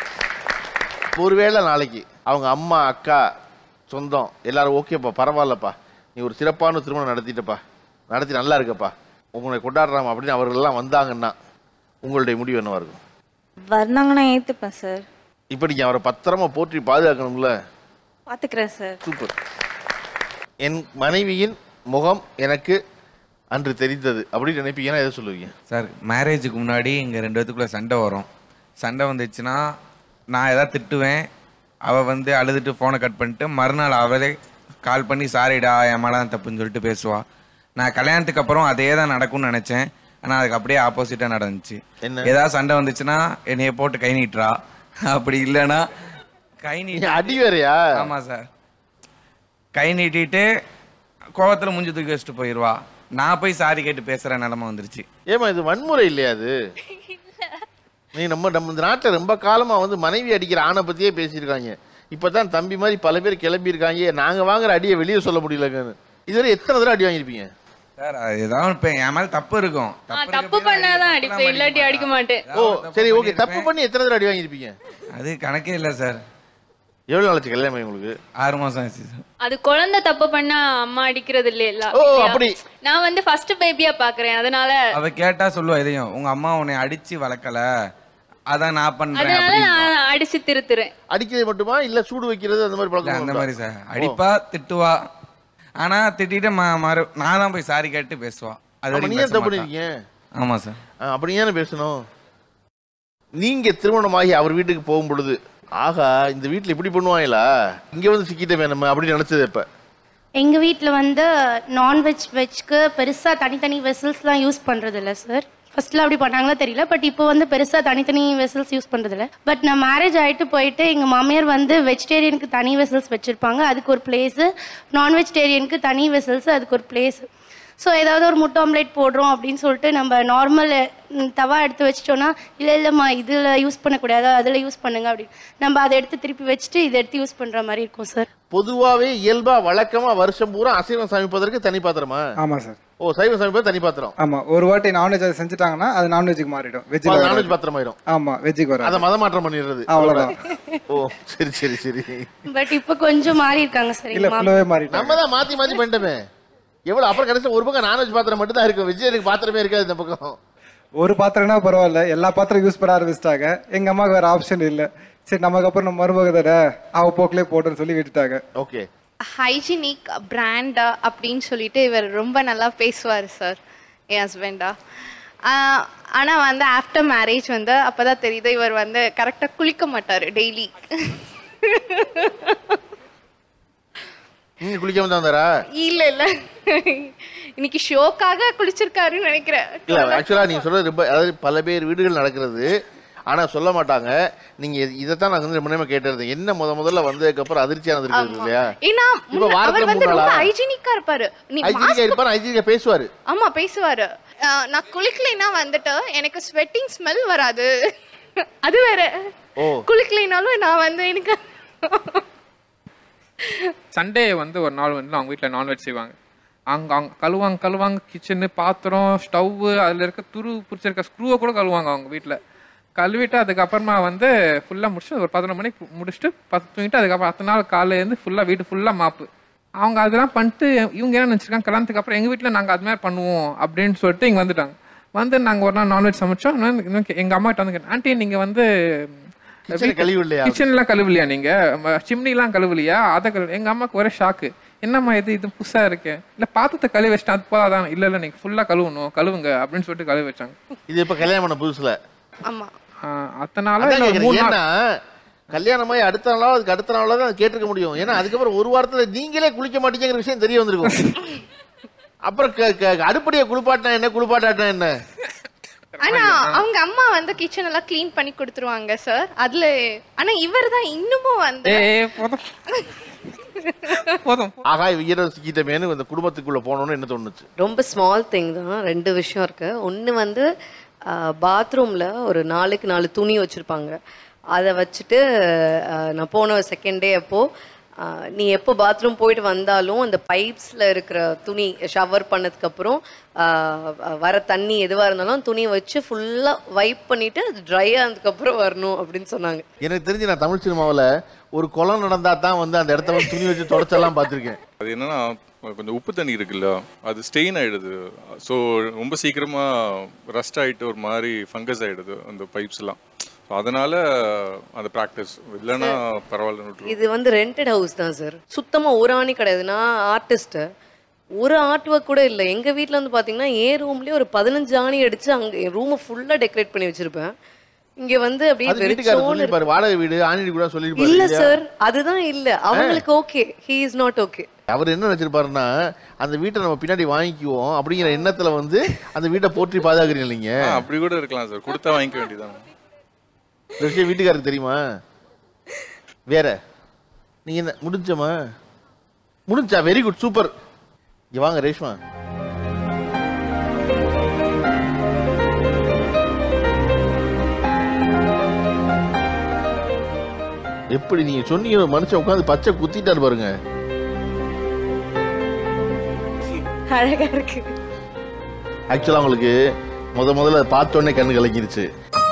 ஒருவேளை நாளைக்கு அவங்க அம்மா அக்கா சொந்தம் எல்லாரும் ஓகேப்பா பரவாயில்லப்பா நீ ஒரு சிறப்பான திருமணம் நடத்திட்டப்பா நடத்தி நல்லா இருக்கப்பா உங்களை கொண்டாடுறாம அப்படின்னு அவர்கள் எல்லாம் வந்தாங்கன்னா உங்களுடைய முடிவு என்னவா இருக்கும் வந்தாங்கன்னா ஏற்றுப்பேன் சார் இப்போ நீங்கள் அவரை பத்திரமா போற்றி பாதுகாக்கணும்ல பார்த்துக்கிறேன் சார் சூப்பர் என் மனைவியின் முகம் எனக்கு அன்று தெரிந்தது அப்படின்னு நினைப்பீங்கன்னா எதை சொல்லுவீங்க சார் மேரேஜுக்கு முன்னாடி எங்கள் ரெண்டு பேத்துக்குள்ள சண்டை வரும் சண்டை வந்துச்சுன்னா நான் எதாவது திட்டுவேன் அவள் வந்து அழுதுட்டு ஃபோனை கட் பண்ணிட்டு மறுநாள் அவளே கால் பண்ணி சாரிடா என் மேலே தான் தப்புன்னு சொல்லிட்டு பேசுவா நான் கல்யாணத்துக்கு அப்புறம் அதே தான் நடக்கும்னு நினச்சேன் ஆனால் அதுக்கு அப்படியே ஆப்போசிட்டாக நடந்துச்சு என்ன? ஏதாவது சண்டை வந்துச்சுன்னா என்னைய போட்டு கை நீட்டுறா அப்படி இல்லைன்னா கை நீட்டி அடி வேறையா ஆமாம் சார் கை நீட்டிட்டு கோவத்தில் மூஞ்சி தூக்கி வச்சுட்டு போயிடுவா நான் போய் சாரி கேட்டு பேசுகிற நிலமை வந்துருச்சு ஏமா இது வன்முறை இல்லையா அது நீ நம்ம நம்ம இந்த நாட்டில் ரொம்ப காலமா வந்து மனைவி அடிக்கிற ஆணை பத்தியே பேசியிருக்காங்க இப்பதான் தம்பி மாதிரி பல பேர் கிளம்பி இருக்காங்க நாங்க வாங்குற அடியை வெளியே சொல்ல முடியலங்கன்னு இதுவரை எத்தனை தடவை அடி வாங்கியிருப்பீங்க சார் அது ஏதாவது இப்போ என் மேலே தப்பு இருக்கும் ஆ, தப்பு பண்ணாதான் அடிப்பேன் இல்லாட்டி அடிக்க மாட்டேன் ஓ சரி ஓகே தப்பு பண்ணி எத்தனை தடவை அடி வாங்கியிருப்பீங்க அது கணக்கே இல்லை சார் எவ்வளவு நாளாச்சு கல்யாணம் ஆகி உங்களுக்கு ஆறு மாதம் ஆச்சு சார் அது குழந்தை தப்பு பண்ணா அம்மா அடிக்கிறது இல்லையா ஓ, அப்படி. நான் வந்து ஃபர்ஸ்ட் பேபியா பாக்குறேன் அதனால அவ கேட்டா சொல்லுவா இதையும் உங்க அம்மா உன்னை அடிச்சு வளர்க்கல அதான் நான் பண்றேன் அதனால அப்படின்னு. நான் அடிச்சு திருத்துறேன் அடிக்கிறது மட்டுமா இல்ல சூடு வைக்கிறது அந்த மாதிரி இல்ல, பழக்கம் அந்த உண்டா? மாதிரி சார் ஓ. அடிப்பா திட்டுவா ஆனா திட்டிட்டு ம- மறு நான் தான் போய் சாரி கேட்டு பேசுவா அது அப்ப வரைக்கும் நீ ஏன் பேச தப்பு மாட்டா. பண்ணிருக்கீங்க ஆமா சார் ஆ, அப்படி ஏன் பேசணும் நீங்க திருமணமாகி அவர் வீட்டுக்கு போகும் பொழுது ஆகா இந்த வீட்ல இப்படி பண்ணுவாங்களா இங்க வந்து சிக்கிட்டமே நம்ம அப்படின்னு நினைச்சது இப்ப எங்கள் வீட்டில் வந்து நான்வெஜ் வெஜ்க்கு பெருசாக தனித்தனி வெசல்ஸ்லாம் யூஸ் பண்ணுறது இல்லை சார் ஃபர்ஸ்ட்ல அப்படி பண்ணாங்களோ தெரியல பட் இப்போ வந்து பெருசாக தனித்தனி வெசல்ஸ் யூஸ் பண்ணுறது இல்லை பட் நான் மேரேஜ் ஆகிட்டு போயிட்டு எங்கள் மாமியார் வந்து வெஜிடேரியனுக்கு தனி வெசல்ஸ் வச்சுருப்பாங்க அதுக்கு ஒரு பிளேஸு நான் வெஜிடேரியனுக்கு தனி வெசல்ஸ் அதுக்கு ஒரு பிளேஸ் ஸோ ஏதாவது ஒரு முட்டை ஆம்லேட் போடுறோம் அப்படின்னு சொல்லிட்டு நம்ம நார்மல் தவா எடுத்து வச்சிட்டோம்னா இல்லை இல்லைம்மா இதில் யூஸ் பண்ணக்கூடாது அதில் யூஸ் பண்ணுங்க அப்படின்னு நம்ம அதை எடுத்து திருப்பி வச்சுட்டு இதை எடுத்து யூஸ் பண்ணுற மாதிரி இருக்கும் சார் பொதுவாவே இயல்பா வழக்கமா வருஷம் பூரா அசைவம் சமைப்பதற்கு தனி பாத்திரமா ஆமா சார் ஓ சைவம் சமைப்பது தனி பாத்திரம் ஆமா ஒரு வாட்டி நான்வெஜ் அதை செஞ்சுட்டாங்கன்னா அது நான்வெஜ்ஜுக்கு மாறிடும் வெஜ் நான்வெஜ் பாத்திரம் ஆயிடும் ஆமா வெஜ்ஜுக்கு அதை வராது மதம் மாற்றம் பண்ணிடுறது அவ்வளவுதான் ஓ சரி சரி சரி பட் இப்போ கொஞ்சம் மாறி இருக்காங்க சார் இல்ல எங்க ஃபுல்லாவே மாமா. மாறிட்டாங்க நம்ம தான் மாத்தி மாத்தி பண்ணிட்டோமே எவ்வளவு அப்புறம் கடைசியில் ஒரு பக்கம் நான்வெஜ் பாத்திரம் மட்டும் தான் இருக்கும் வெஜிடேரியனுக்கு பாத்திரமே இருக்காது இந்த பக்கம் ஒரு பாத்திரம்னா பரவாயில்ல எல்லா பாத்திரம் யூஸ் பண்ண ஆரம்பிச்சிட்டாங்க எங்க அம்மாவுக்கு வேற ஆப்ஷன் இல்ல சரி நமக்கு அப்புறம் நம்ம மருமக தானே அவ போக்கிலே போட்டுன்னு சொல்லி விட்டுட்டாங்க ஓகே ஹைஜீனிக் பிராண்டா அப்படின்னு சொல்லிட்டு இவர் ரொம்ப நல்லா பேசுவார் சார் என் ஹஸ்பண்டா ஆனால் வந்து ஆஃப்டர் மேரேஜ் வந்து அப்போ தான் தெரியுது இவர் வந்து கரெக்டாக குளிக்க மாட்டார் டெய்லி நீங்க குளிக்காம தான் வந்தாரா இல்லை இல்லை இன்னைக்கு ஷோக்காக குளிச்சிருக்காருன்னு நினைக்கிறேன் இல்ல ஆக்சுவலா நீங்க சொல்றது ரொம்ப அதாவது பல பேர் வீடுகள் நடக்கிறது ஆனா சொல்ல மாட்டாங்க நீங்க இது- இதைத்தான் நாங்க வந்து ரொம்ப நேரமா கேட்டிருந்தேன் என்ன முத முதல்ல வந்ததுக்கு அப்புறம் அதிர்ச்சியானது இருக்குது இல்லையா ஏன்னா இப்ப முன்ன- வாரத்துல அவர் வந்து மூணு ரொம்ப நாளா ஹைஜீனிக்கா இருப்பாரு நீ ஐஜினிக்கா mask இருப்பாரு ஐஜினிக்கா பேசுவாரு ஆமா பேசுவாரு அஹ் நான் குளிக்கலைன்னா வந்துட்டு எனக்கு ஸ்வெட்டிங் ஸ்மெல் வராது அது வேற ஓ குளிக்கலைனாலும் நான் வந்து எனக்கு சண்டே வந்து ஒரு நாள் வந்து அவங்க வீட்டில் நான்வெஜ் செய்வாங்க அங்கே அவங்க கழுவாங்க கழுவாங்க கிச்சனு பாத்திரம் ஸ்டவ்வு அதில் இருக்க துரு பிடிச்சிருக்க ஸ்க்ரூவை கூட கழுவாங்க அவங்க வீட்டில் கழுவிட்டு அதுக்கப்புறமா வந்து ஃபுல்லாக முடிச்சுட்டு ஒரு பதினொரு மணிக்கு முடிச்சுட்டு பத்து தூங்கிட்டு அதுக்கப்புறம் அத்தனை நாள் காலையிலேருந்து ஃபுல்லாக வீடு ஃபுல்லாக மாப்பு அவங்க அதெல்லாம் பண்ணிட்டு இவங்க என்ன நினச்சிருக்காங்க கல்யாணத்துக்கு அப்புறம் எங்கள் வீட்டில் நாங்கள் அது மாதிரி பண்ணுவோம் அப்படின்னு சொல்லிட்டு இங்கே வந்துட்டாங்க வந்து நாங்கள் ஒரு நாள் நான்வெஜ் சமைச்சோம் எங்கள் அம்மா கிட்ட வந்து கேட்டேன் ஆண்டி நீங்கள் வந்து Kitchen கழுவி இல்லையா? கிச்சன்லாம் கழுவலையா நீங்க ம- சிம்னிலாம் கழுவலையா அதை கழுவு எங்க அம்மாக்கு ஒரே ஷாக்கு என்னம்மா இது இது புதுசா இருக்கு இல்ல பாத்திரத்தை கழுவி வச்சிட்டேன் அது போதாதான் இல்ல இல்ல நீங்க ஃபுல்லா கழுவணும் கழுவுங்க அப்படின்னு சொல்லிட்டு கழுவி வச்சாங்க இது இப்ப கல்யாணம் பண்ண புதுசுல ஆமா அத்தனால அதான் இல்ல ஒரு கேக்குறேன். மூணு நாள் ஏன்னா கல்யாணமாயி அடுத்த நாளோ அதுக்கு அடுத்த நாளோ தான் கேட்டிருக்க முடியும் ஏன்னா அதுக்கப்புறம் ஒரு வாரத்துல நீங்களே குளிக்க மாட்டீங்கிற விஷயம் தெரிய வந்திருக்கும் அப்புறம் க- க- அடுப்படியை குளிப்பாட்டினா என்ன குளிப்பாட்டாட்டினா என்ன ஆனா அவங்க அம்மா வந்து கிச்சன் எல்லாம் க்ளீன் பண்ணி கொடுத்துருவாங்க சார் அதுல ஆனா இவர் தான் இன்னமும் வந்து ஏய் போதும் போதும் ஆகா ஈரம் சிக்கிட்டமேனு இந்த குடும்பத்துக்குள்ள போனோம்னு என்ன தோணுச்சு ரொம்ப ஸ்மால் திங் தான் ரெண்டு விஷயம் இருக்கு ஒன்று வந்து பாத்ரூமில் ஒரு நாளுக்கு நாலு துணி வச்சுருப்பாங்க அதை வச்சுட்டு ஆஹ், நான் போன செகண்ட் டே அப்போ ஆஹ், நீ எப்போ பாத்ரூம் போயிட்டு வந்தாலும் அந்த பைப்ஸில் இருக்கிற துணி ஷவர் பண்ணதுக்கப்புறம் வர தண்ணி எதுவாக இருந்தாலும் துணியை வச்சு ஃபுல்லாக வைப் பண்ணிவிட்டு அது ட்ரை ஆனதுக்கப்புறம் வரணும் அப்படின்னு சொன்னாங்க எனக்கு தெரிஞ்சு நான் தமிழ் சினிமாவில் ஒரு கொலை நடந்தா தான் வந்து அந்த இடத்த வந்து துணி வச்சு தொடச்செல்லாம் பார்த்துருக்கேன் அது என்னன்னா கொஞ்சம் உப்பு தண்ணி இருக்குல்ல அது ஸ்டெயின் ஆயிடுது ஸோ ரொம்ப சீக்கிரமா ரஸ்ட் ஆயிட்டு ஒரு மாதிரி ஃபங்கஸ் ஆயிடுது அந்த பைப்ஸ்லாம் ஸோ அதனால அந்த ப்ராக்டிஸ் இல்லைன்னா பரவாயில்ல விட்டுருவோம். இது வந்து ரெண்டட் ஹவுஸ் தான் சார் சுத்தமாக ஒரு ஆணி கிடையாது நான் ஆர்டிஸ்ட்டு ஒரு ஆர்ட் ஒர்க் கூட இல்லை எங்கள் வீட்டில் வந்து பார்த்தீங்கன்னா என் ரூம்லேயே ஒரு பதினஞ்சு ஆணி அடித்து அங்கே என் ரூமை ஃபுல்லாக டெக்கரேட் பண்ணி வச்சுருப்பேன் இங்கே வந்து அப்படியே அது வீட்டுக்காரர் வெறிச்சோன்னு சொல்லியிருப்பாரு வாடகை வீடு ஆணிடி கூட சொல்லியிருப்பாரு இல்ல இல்லையா? சார் அதுதான் இல்ல அவங்களுக்கு okay he is not okay அவர் என்ன நினைச்சிருப்பாருன்னா அந்த வீட்டை நம்ம பின்னாடி வாங்கிக்குவோம் அப்படிங்கிற எண்ணத்துல வந்து அந்த வீட்டை போற்றி பாதுகாக்கிறீங்க நீங்க ஆ, அப்படி கூட இருக்கலாம் சார் கொடுத்தா வாங்கிக்க வேண்டியதான் இந்த விஷயம் வீட்டுக்காரருக்கு தெரியுமா வேற நீங்க என்ன முடிஞ்சமா முடிஞ்சா வெரி குட் சூப்பர் இங்க வாங்க ரேஷ்மா எப்படி நீங்க சொன்னீங்க ஒரு மனுஷன் உட்காந்து பச்சை குத்திட்டாரு பாருங்க அழகா இருக்கு ஆக்சுவலா உங்களுக்கு முத முதல்ல அதை பார்த்த உடனே கண்ணு கலங்கிருச்சு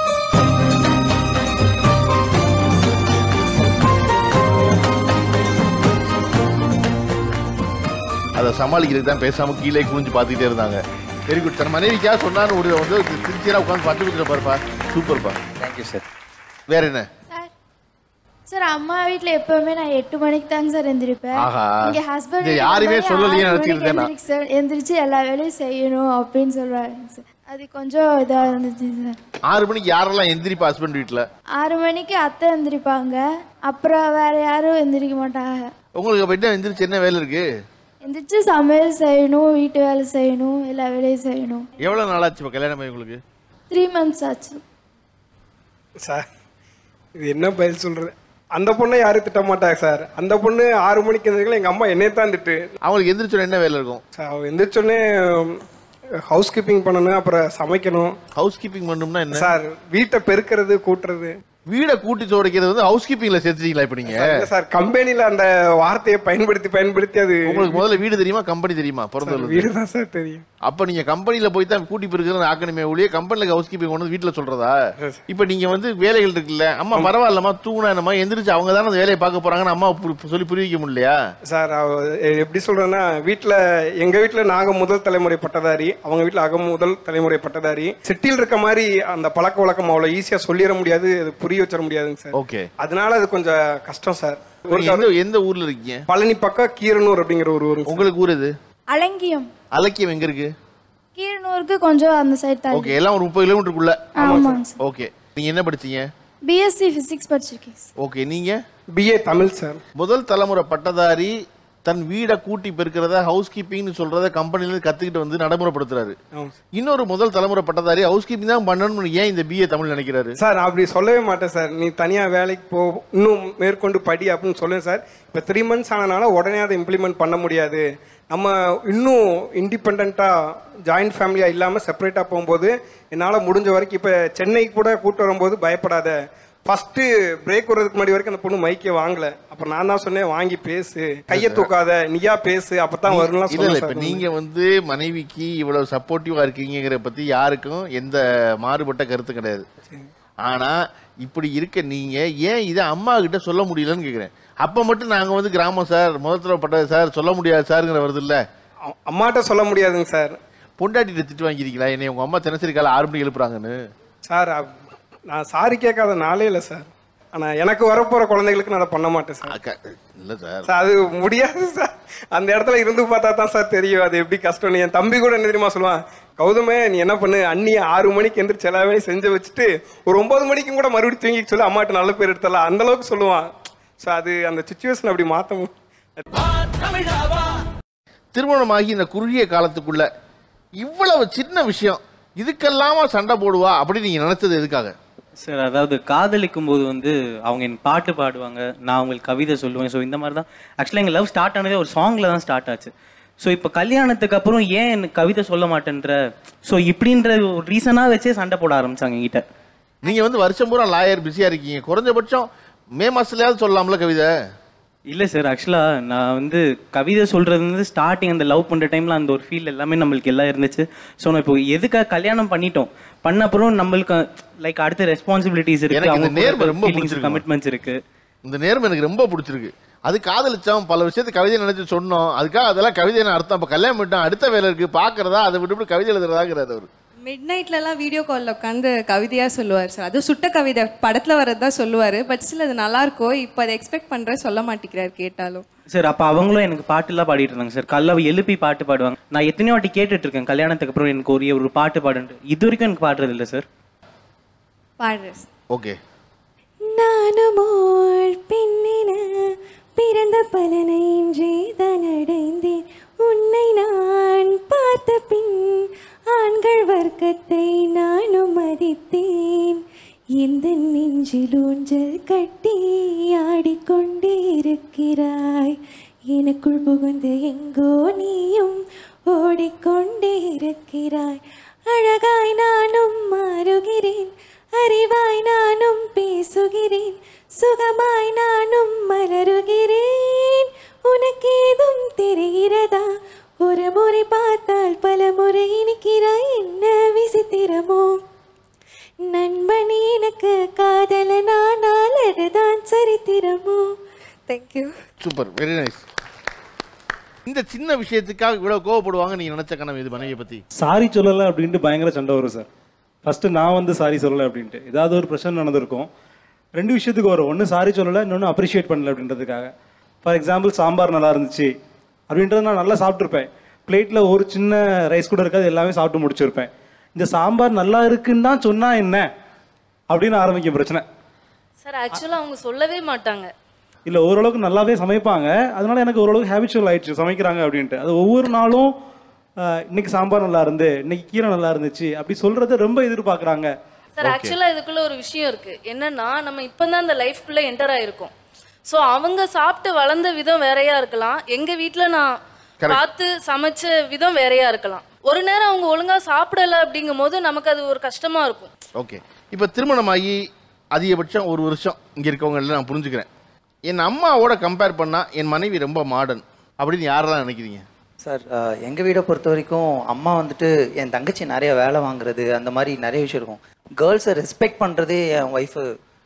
அதை சமாளிக்கிறதுக்கு தான் பேசாம கீழே குனிஞ்சு பார்த்துக்கிட்டே இருந்தாங்க வெரி குட் தன் மனைவிக்காக சொன்னான்னு ஒரு வந்து சின்சியரா உட்காந்து பட்டு குத்துற பாருப்பா சூப்பர்ப்பா தேங்க்யூ சார் வேற என்ன சார் அம்மா வீட்ல எப்பவுமே நான் எட்டு மணிக்கு தாங்க சார் எந்திரிப்பேன் ஆஹா. இங்க ஹஸ்பண்ட் இதை யாருமே சொல்லலையே நினைச்சுக்கிட்டு நான். சார் எந்திரிச்சு எல்லா வேலையும் செய்யணும் அப்படின்னு சொல்றாங்க சார் அது கொஞ்சம் இதா இருந்துச்சு சார் ஆறு மணிக்கு யாரெல்லாம் எந்திரிப்பா ஹஸ்பண்ட் வீட்டில் ஆறு மணிக்கு அத்தை எந்திரிப்பாங்க அப்புறம் வேற யாரும் எந்திரிக்க மாட்டாங்க உங்களுக்கு அப்ப என்ன எந்திரிச்சு என்ன வேலை இருக்கு எந்திரிச்சு சமையல் செய்யணும் வீட்டு வேலை செய்யணும் எல்லா வேலையும் செய்யணும் எவ்வளவு நாளாச்சு இப்போ கல்யாணம் ஆகி உங்களுக்கு த்ரீ மந்த்ஸ் ஆச்சு சார் இது என்ன பதில் சொல்றது அந்த பொண்ணை யாரும் திட்ட மாட்டாங்க சார் அந்த பொண்ணு ஆறு மணிக்கு எந்திரிக்கல எங்க அம்மா என்னைய தான் திட்டு அவங்களுக்கு எந்திரிச்சோட என்ன வேலை இருக்கும் சார் அவ எந்திரிச்சோடனே ஹவுஸ் கீப்பிங் பண்ணணும் அப்புறம் சமைக்கணும் ஹவுஸ் கீப்பிங் பண்ணணும்னா என்ன சார் வீட்டை பெருக்கிறது கூட்டுறது வீடை கூட்டி துடைக்கிறது வந்து ஹவுஸ் கீப்பிங்ல சேர்த்துட்டீங்களா இப்போ நீங்க இல்ல சார் கம்பெனில அந்த வார்த்தையை பயன்படுத்தி பயன்படுத்தி அது உங்களுக்கு முதல்ல வீடு தெரியுமா கம்பெனி தெரியுமா பிறந்ததுல வீடு இருந்து? தான் சார் தெரியும் அப்ப நீங்க கம்பெனில போய் தான் கூட்டி பெருக்கிறது ஆக்கணுமே ஒழிய கம்பெனில ஹவுஸ் கீப்பிங் கொண்டு வந்து வீட்டுல சொல்றதா இப்ப நீங்க வந்து வேலைகள் இருக்குல்ல அம்மா பரவாயில்லம்மா தூங்கினா என்னம்மா எந்திரிச்சு அவங்க தானே அந்த வேலையை பார்க்க போறாங்கன்னு அம்மா பு- சொல்லி புரிய வைக்க முடியலையா சார் அவ எப்படி சொல்றேன்னா வீட்டில் எங்க வீட்டில் நாங்க முதல் தலைமுறை பட்டதாரி அவங்க வீட்டில் அக முதல் தலைமுறை பட்டதாரி சிட்டியில் இருக்க மாதிரி அந்த பழக்க வழக்கம் அவ்வளோ ஈஸியாக சொல்லிட முடியாது அது புரிய வச்சிட முடியாதுங்க சார் ஓகே அதனால அது கொஞ்சம் கஷ்டம் சார் நீங்க எந்த எந்த ஊர்ல இருக்கீங்க பழனி பக்கம் கீரனூர் அப்படிங்கிற ஒரு ஊர் உங்களுக்கு ஊர் எது அலங்கியம் அலக்கியம் எங்க இருக்கு கீரனூருக்கு கொஞ்சம் அந்த சைடு தான் ஓகே எல்லாம் ஒரு முப்பது கிலோமீட்டருக்குள்ள ஆமாங்க சார் ஓகே நீங்க என்ன படிச்சீங்க பிஎஸ்சி பிசிக்ஸ் படிச்சிருக்கேன் ஓகே நீங்க பிஏ தமிழ் சார் முதல் தலைமுறை பட்டதாரி தன் வீடை கூட்டி பெருக்கிறத ஹவுஸ் கீப்பிங்னு சொல்றத கம்பெனில இருந்து கத்துக்கிட்டு வந்து நடைமுறைப்படுத்துறாரு இன்னொரு முதல் தலைமுறை பட்டதாரி ஹவுஸ் கீப்பிங் தான் பண்ணணும்னு ஏன் இந்த பிஏ தமிழ் நினைக்கிறாரு சார் அப்படி சொல்லவே மாட்டேன் சார் நீ தனியாக வேலைக்கு போ இன்னும் மேற்கொண்டு படி அப்படின்னு சொல்லுவேன் சார் இப்போ த்ரீ மந்த்ஸ் ஆனனால உடனே அதை இம்ப்ளிமெண்ட் பண்ண முடியாது நம்ம இன்னும் இண்டிபெண்ட்டாக ஜாயிண்ட் ஃபேமிலியாக இல்லாமல் செப்பரேட்டாக போகும்போது என்னால் முடிஞ்ச வரைக்கும் இப்போ சென்னை கூட கூட்டு வரும்போது பயப்படாத ஃபஸ்ட்டு பிரேக் வர்றதுக்கு முன்னாடி வரைக்கும் அந்த பொண்ணு மைக்கே வாங்கல அப்புறம் நான் தான் சொன்னேன் வாங்கி பேசு கையை தூக்காத நீயா பேசு அப்போ தான் வரும்லாம் இல்ல இல்ல சொன்னேன் இப்ப சார் நீங்க வந்து மனைவிக்கு இவ்வளவு சப்போர்ட்டிவா இருக்கீங்கிற பத்தி யாருக்கும் எந்த மாறுபட்ட கருத்து கிடையாது ஆனா இப்படி இருக்க நீங்க ஏன் இதை அம்மா கிட்ட சொல்ல முடியலன்னு கேக்குறேன் அப்ப மட்டும் நாங்க வந்து கிராமம் சார் முதல்ல பட்டது சார் சொல்ல முடியாது சார்ங்கிற வருது இல்ல அம்மாட்ட சொல்ல முடியாதுங்க சார் பொண்டாட்டிட்ட திட்டு வாங்கிருக்கீங்களா என்னை உங்க அம்மா தினசரி காலை ஆறு மணிக்கு எழுப்புறாங்கன்னு சார் அப்- நான் சாரி கேட்காத நாளே இல்லை சார் ஆனால் எனக்கு வரப்போகிற குழந்தைகளுக்கு நான் அதை பண்ண மாட்டேன் சார் இல்ல சார் சார் அது முடியாது சார் அந்த இடத்துல இருந்து பார்த்தா தான் சார் தெரியும் அது எப்படி கஷ்டம்னு என் தம்பி கூட என்ன தெரியுமா சொல்லுவான் கௌதமே நீ என்ன பண்ணு அண்ணி ஆறு மணிக்கு எந்திரிச்சு எல்லா வேலையும் செஞ்சு வச்சுட்டு ஒரு ஒன்பது மணிக்கும் கூட மறுபடியும் தூங்கி சொல்லி அம்மாட்ட நல்ல பேர் எடுத்தலாம் அந்த அளவுக்கு சொல்லுவான் ஸோ அது அந்த சுச்சுவேஷன் அப்படி மாற்ற திருமணமாகி இந்த குறுகிய காலத்துக்குள்ள இவ்வளவு சின்ன விஷயம் இதுக்கெல்லாமா சண்டை போடுவா அப்படின்னு நீங்க நினைச்சது எதுக்காக சார் அதாவது காதலிக்கும் போது வந்து அவங்க என் பாட்டு பாடுவாங்க நான் அவங்களுக்கு கவிதை சொல்லுவேன் ஸோ இந்த மாதிரி தான் ஆக்சுவலாக எங்கள் லவ் ஸ்டார்ட் ஆனதே ஒரு சாங்கில் தான் ஸ்டார்ட் ஆச்சு ஸோ இப்போ கல்யாணத்துக்கு அப்புறம் ஏன் எனக்கு கவிதை சொல்ல மாட்டேன்ற ஸோ இப்படின்ற ஒரு ரீசனாக வச்சே சண்டை போட ஆரம்பிச்சாங்க என்கிட்ட நீங்க வந்து வருஷம் பூரா லாயர் பிஸியா இருக்கீங்க குறைஞ்சபட்சம் மே மாசத்துலயாவது சொல்லலாம்ல கவிதை இல்லை சார் ஆக்சுவலாக நான் வந்து கவிதை சொல்கிறது வந்து ஸ்டார்டிங் அந்த லவ் பண்ணுற டைமில் அந்த ஒரு ஃபீல் எல்லாமே நம்மளுக்கு எல்லாம் இருந்துச்சு ஸோ நான் இப்போ எதுக்காக கல்யாணம் பண்ணிட்டோம் பண்ண அப்புறம் நம்மளுக்கு லைக் அடுத்த ரெஸ்பான்சிபிலிட்டிஸ் இருக்கு எனக்கு இந்த நேர்மை ரொம்ப ஃபீலிங்ஸ் பிடிச்சிருக்கு கமிட்மெண்ட்ஸ் இருக்கு இந்த நேர்மை எனக்கு ரொம்ப பிடிச்சிருக்கு அது காதலிச்சோம் பல விஷயத்தை கவிதை நினைச்சு சொன்னோம் அதுக்காக அதெல்லாம் கவிதை அர்த்தம் இப்போ கல்யாணம் பண்ணிட்டோம் அடுத்த வேலை இருக்கு பாக்குறதா அதை விட்டு கவிதை எழுதுறதாங்கிறாரு அவர் மிட் நைட்லலாம் வீடியோ காலில் உட்காந்து கவிதையாக சொல்லுவார் சார் அது சுட்ட கவிதை படத்தில் வர்றது தான் சொல்லுவார் பட் ஸ்டில் அது நல்லா இருக்கும் இப்போ அதை எக்ஸ்பெக்ட் பண்ணுற சொல்ல மாட்டேங்கிறார் கேட்டாலும் சார் அப்போ அவங்களும் எனக்கு பாட்டுலாம் பாடிட்டு இருந்தாங்க சார் கல்ல எழுப்பி பாட்டு பாடுவாங்க நான் எத்தனையோ வாட்டி கேட்டுட்டு இருக்கேன் கல்யாணத்துக்கு அப்புறம் எனக்கு ஒரு ஒரு பாட்டு பாடுன்ட்டு இது வரைக்கும் எனக்கு பாடுறது இல்லை சார் பாடுறேன் ஓகே நானுமோர் பெண்ணென பிறந்த பலனை இன்றே தான் அடைந்தேன் உன்னை நான் பார்த்த பின் ஆண்கள் வர்க்கத்தை நானும் மதித்தேன் எந்த நெஞ்சில் ஊஞ்சல் கட்டி ஆடிக்கொண்டே இருக்கிறாய் எனக்குள் புகுந்து எங்கோ நீயும் ஓடிக்கொண்டே இருக்கிறாய் அழகாய் நானும் மாறுகிறேன் அறிவாய் நானும் பேசுகிறேன் சுகமாய் நான் தேங்க்யூ சூப்பர் வெரி நைஸ் இந்த சின்ன விஷயத்துக்காக இவ்வளவு கோவப்படுவாங்க நீங்க நினைச்ச கனவு இது மனைவியை பத்தி சாரி சொல்லலை அப்படின்ட்டு பயங்கர சண்டை வரும் சார் ஃபஸ்ட்டு நான் வந்து சாரி சொல்லலை அப்படின்ட்டு ஏதாவது ஒரு பிரச்சனை நடந்திருக்கும் ரெண்டு விஷயத்துக்கு வரும் ஒன்று சாரி சொல்லலை இன்னொன்று அப்ரிஷியேட் பண்ணல அப்படின்றதுக்காக ஃபார் எக்ஸாம்பிள் சாம்பார் நல்லா இருந்துச்சு அப்படின்றத நான் நல்லா சாப்பிட்ருப்பேன் பிளேட்டில் ஒரு சின்ன ரைஸ் கூட இருக்காது எல்லாமே சாப்பிட்டு முடிச்சிருப்பேன் இந்த சாம்பார் நல்லா இருக்குன்னு தான் சொன்னா என்ன அப்படின்னு ஆரம்பிக்கும் பிரச்சனை சார் ஆக்சுவலாக அவங்க சொல்லவே மாட்டாங்க இல்லை ஓரளவுக்கு நல்லாவே சமைப்பாங்க அதனால எனக்கு ஓரளவுக்கு ஹேபிச்சுவல் ஆயிடுச்சு சமைக்கிறாங்க அப்படின்ட்டு அது ஒவ்வொரு நாளும் ஆஹ், இன்னைக்கு சாம்பார் நல்லா இருந்து இன்னைக்கு கீரை நல்லா இருந்துச்சு அப்படி சொல்றத ரொம்ப எதிர்பார்க்குறாங்க சார் ஆக்சுவலாக இதுக்குள்ள ஒரு விஷயம் இருக்கு என்னன்னா நம்ம இப்போ தான் இந்த லைஃப்குள்ளே என்டர் ஆயிருக்கோம் ஸோ அவங்க சாப்பிட்டு வளர்ந்த விதம் வேறையா இருக்கலாம் எங்க வீட்டில் நான் Correct. பார்த்து சமைச்ச விதம் வேறையா இருக்கலாம் ஒரு நேரம் அவங்க ஒழுங்கா சாப்பிடல அப்படிங்கும் போது நமக்கு அது ஒரு கஷ்டமா இருக்கும் ஓகே இப்போ திருமணமாகி அதிகபட்சம் ஒரு வருஷம் இங்கே இருக்கவங்கள நான் புரிஞ்சுக்கிறேன் என் அம்மாவோட கம்பேர் பண்ணால் என் மனைவி ரொம்ப மாடர்ன் அப்படின்னு யாரெல்லாம் நினைக்கிறீங்க சார் எங்கள் வீடை பொறுத்த வரைக்கும் அம்மா வந்துட்டு என் தங்கச்சி நிறைய வேலை வாங்குறது அந்த மாதிரி நிறைய விஷயம் இருக்கும் கேர்ள்ஸை ரெஸ்பெக்ட் பண்ணுறதே என் ஒய்ஃபு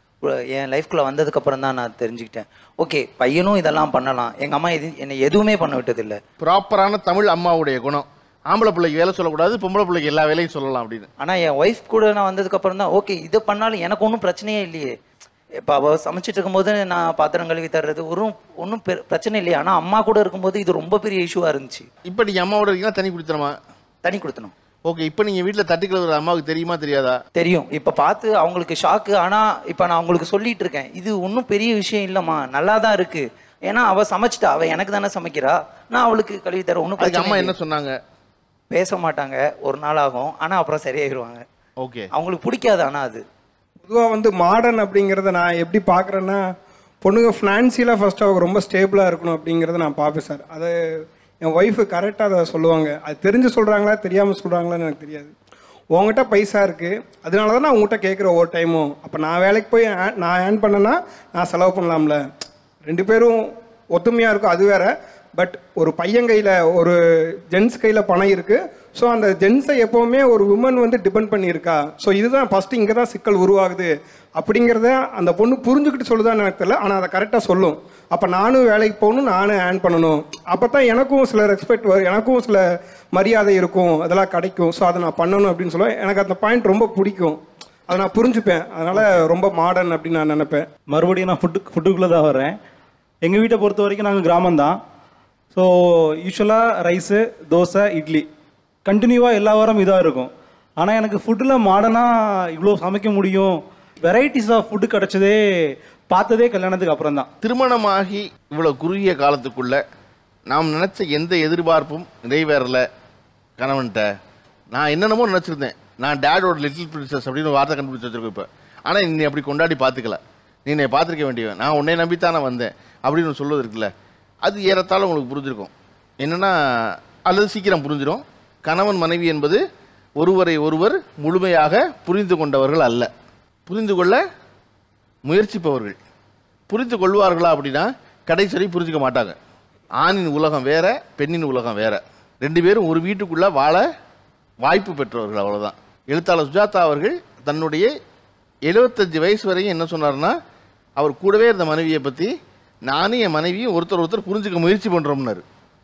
என் லைஃப்குள்ளே வந்ததுக்கப்புறம் தான் நான் தெரிஞ்சுக்கிட்டேன் ஓகே பையனும் இதெல்லாம் பண்ணலாம் எங்கள் அம்மா எது என்னை எதுவுமே பண்ண விட்டதில்லை ப்ராப்பரான தமிழ் அம்மாவுடைய குணம் ஆம்பளை பிள்ளைக்கு வேலை சொல்லக்கூடாது பொம்பளை பிள்ளைக்கு எல்லா வேலையும் சொல்லலாம் அப்படின்னு ஆனால் என் ஒய்ஃப் கூட நான் வந்ததுக்கப்புறம் தான் ஓகே இதை பண்ணாலும் எனக்கு ஒன்றும் பிரச்சனையே இல்லையே இப்போ அவள் சமைச்சிட்டு இருக்கும்போது நான் பாத்திரம் கழுவி தர்றது ஒரு ஒன்றும் பிரச்சனை இல்லையே ஆனால் அம்மா கூட இருக்கும்போது இது ரொம்ப பெரிய இஷ்யூவாக இருந்துச்சு இப்போ நீங்கள் அம்மாவோட இருக்கீங்கன்னா தனி கொடுத்தனமா தனி கொடுத்தணும் ஓகே இப்போ நீங்கள் வீட்டில் தட்டி கழுவுற அம்மாவுக்கு தெரியுமா தெரியாதா தெரியும் இப்போ பார்த்து அவங்களுக்கு ஷாக்கு ஆனால் இப்போ நான் அவங்களுக்கு சொல்லிட்டு இருக்கேன் இது ஒன்றும் பெரிய விஷயம் இல்லைம்மா நல்லா தான் இருக்கு ஏன்னா அவள் சமைச்சிட்டா அவள் எனக்கு தானே சமைக்கிறா நான் அவளுக்கு கழுவி தரேன் ஒன்றும் அதுக்கு பிரச்சனை அம்மா இல்லை. என்ன சொன்னாங்க பேச மாட்டாங்க ஒரு நாள் ஆகும் ஆனால் அப்புறம் சரியாயிருவாங்க ஓகே அவங்களுக்கு பிடிக்காது ஆனால் அது பொதுவாக வந்து மாடர்ன் அப்படிங்கிறத நான் எப்படி பார்க்குறேன்னா பொண்ணுங்க ஃபினான்சியலாக ஃபர்ஸ்ட் அவங்க ரொம்ப ஸ்டேபிளாக இருக்கணும் அப்படிங்கிறத நான் பார்ப்பேன் சார் அது என் ஒய்ஃபு கரெக்டாக அதை சொல்லுவாங்க அது தெரிஞ்சு சொல்கிறாங்களா தெரியாமல் சொல்கிறாங்களான்னு எனக்கு தெரியாது உங்ககிட்ட பைசா இருக்குது அதனால தான் நான் உங்ககிட்ட கேட்குற ஒவ்வொரு டைமும் அப்போ நான் வேலைக்கு போய் earn- நான் ஏர்ன் பண்ணேன்னா நான் செலவு பண்ணலாம்ல ரெண்டு பேரும் ஒத்துமையாக இருக்கும் அது வேற பட் ஒரு பையன் கையில் ஒரு ஜென்ஸ் கையில் பணம் இருக்குது ஸோ அந்த ஜென்ஸை எப்போவுமே ஒரு உமன் வந்து டிபெண்ட் பண்ணியிருக்கா ஸோ இதுதான் ஃபஸ்ட்டு இங்கே தான் சிக்கல் உருவாகுது அப்படிங்கிறத அந்த பொண்ணு புரிஞ்சுக்கிட்டு சொல்லுதான்னு எனக்கு தெரியல ஆனால் அதை கரெக்டாக சொல்லும் அப்போ நானும் வேலைக்கு போகணும் நானும் ஏர்ன் பண்ணணும் அப்போ தான் எனக்கும் சில ரெஸ்பெக்ட் வரும் எனக்கும் சில மரியாதை இருக்கும் அதெல்லாம் கிடைக்கும் ஸோ அதை நான் பண்ணணும் அப்படின்னு சொல்லுவேன் எனக்கு அந்த பாயிண்ட் ரொம்ப பிடிக்கும் அதை நான் புரிஞ்சுப்பேன் அதனால் ரொம்ப மாடர்ன் அப்படின்னு நான் நினைப்பேன் மறுபடியும் நான் ஃபுட்டு ஃபுட்டுக்குள்ளே தான் வரேன் எங்கள் வீட்டை பொறுத்த வரைக்கும் நாங்கள் கிராமம் தான் ஸோ யூஸ்வலாக ரைஸு தோசை இட்லி கண்டினியூவாக எல்லா வாரம் இதாக இருக்கும் ஆனால் எனக்கு ஃபுட்டில் மாடர்னாக இவ்வளோ சமைக்க முடியும் வெரைட்டிஸ் ஆஃப் ஃபுட்டு கிடச்சதே பார்த்ததே கல்யாணத்துக்கு அப்புறம் தான் திருமணமாகி இவ்வளவு குறுகிய காலத்துக்குள்ள நாம் நினைச்ச எந்த எதிர்பார்ப்பும் நிறைவேறல கணவன்கிட்ட நான் என்னென்னமோ நினச்சிருந்தேன் நான் டேடோட லிட்டில் பிரின்சஸ் அப்படின்னு ஒரு வார்த்தை கண்டுபிடிச்சு வச்சிருக்கேன் இப்போ ஆனால் நீ அப்படி கொண்டாடி பார்த்துக்கல நீ என்னை பார்த்துருக்க வேண்டியவன் நான் உன்னை நம்பித்தான் நான் வந்தேன் அப்படின்னு சொல்வது இருக்குல்ல அது ஏறத்தாழ உங்களுக்கு புரிஞ்சிருக்கும் என்னன்னா அல்லது சீக்கிரம் புரிஞ்சிடும் கணவன் மனைவி என்பது ஒருவரை ஒருவர் முழுமையாக புரிந்து கொண்டவர்கள் அல்ல புரிந்து கொள்ள முயற்சிப்பவர்கள் புரிந்து கொள்வார்களா அப்படின்னா கடைசி வரை புரிஞ்சுக்க மாட்டாங்க ஆணின் உலகம் வேற பெண்ணின் உலகம் வேற ரெண்டு பேரும் ஒரு வீட்டுக்குள்ள வாழ வாய்ப்பு பெற்றவர்கள் அவ்வளவுதான் எழுத்தாளர் சுஜாதா அவர்கள் தன்னுடைய எழுபத்தஞ்சு வயசு வரையும் என்ன சொன்னார்னா அவர் கூடவே இருந்த மனைவியை பற்றி நானும் என் மனைவியும் ஒருத்தர் ஒருத்தர் புரிஞ்சுக்க முயற்சி பண்ணுறோம்னாரு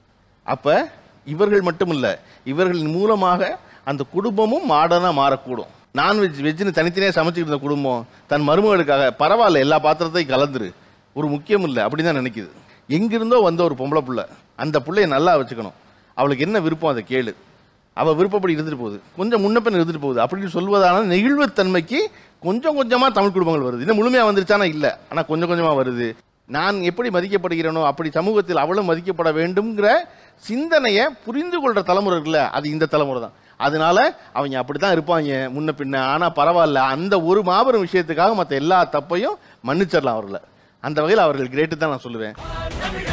அப்போ இவர்கள் மட்டும் இல்லை இவர்களின் மூலமாக அந்த குடும்பமும் மாடர்னாக மாறக்கூடும் நான்வெஜ் வெஜ்னு தனித்தனியாக சமைச்சிட்டு இருந்த குடும்பம் தன் மருமகளுக்காக பரவாயில்ல எல்லா பாத்திரத்தையும் கலந்துரு ஒரு முக்கியம் இல்லை அப்படி தான் நினைக்குது எங்கிருந்தோ வந்த ஒரு பொம்பளை புள்ள அந்த புள்ளைய நல்லா வச்சுக்கணும் அவளுக்கு என்ன விருப்பம் அதை கேளு அவள் விருப்பப்படி இருந்துட்டு போகுது கொஞ்சம் முன்னப்பின் இருந்துட்டு போகுது அப்படின்னு சொல்வதான நெகிழ்வுத்தன்மைக்கு கொஞ்சம் கொஞ்சமாக தமிழ் குடும்பங்கள் வருது இன்னும் முழுமையாக வந்துருச்சானா இல்லை ஆனால் கொஞ்சம் கொஞ்சமாக வருது நான் எப்படி மதிக்கப்படுகிறேனோ அப்படி சமூகத்தில் அவளும் மதிக்கப்பட வேண்டும்ங்கிற சிந்தனையை புரிந்து கொள்கிற தலைமுறை இருக்குல்ல அது இந்த தலைமுறை தான் அதனால அவங்க அப்படி தான் இருப்பாங்க முன்ன பின்ன ஆனால் பரவாயில்ல அந்த ஒரு மாபெரும் விஷயத்துக்காக மற்ற எல்லா தப்பையும் மன்னிச்சிடலாம் அவர்களை அந்த வகையில் அவர்கள் கிரேட்டு தான் நான் சொல்லுவேன்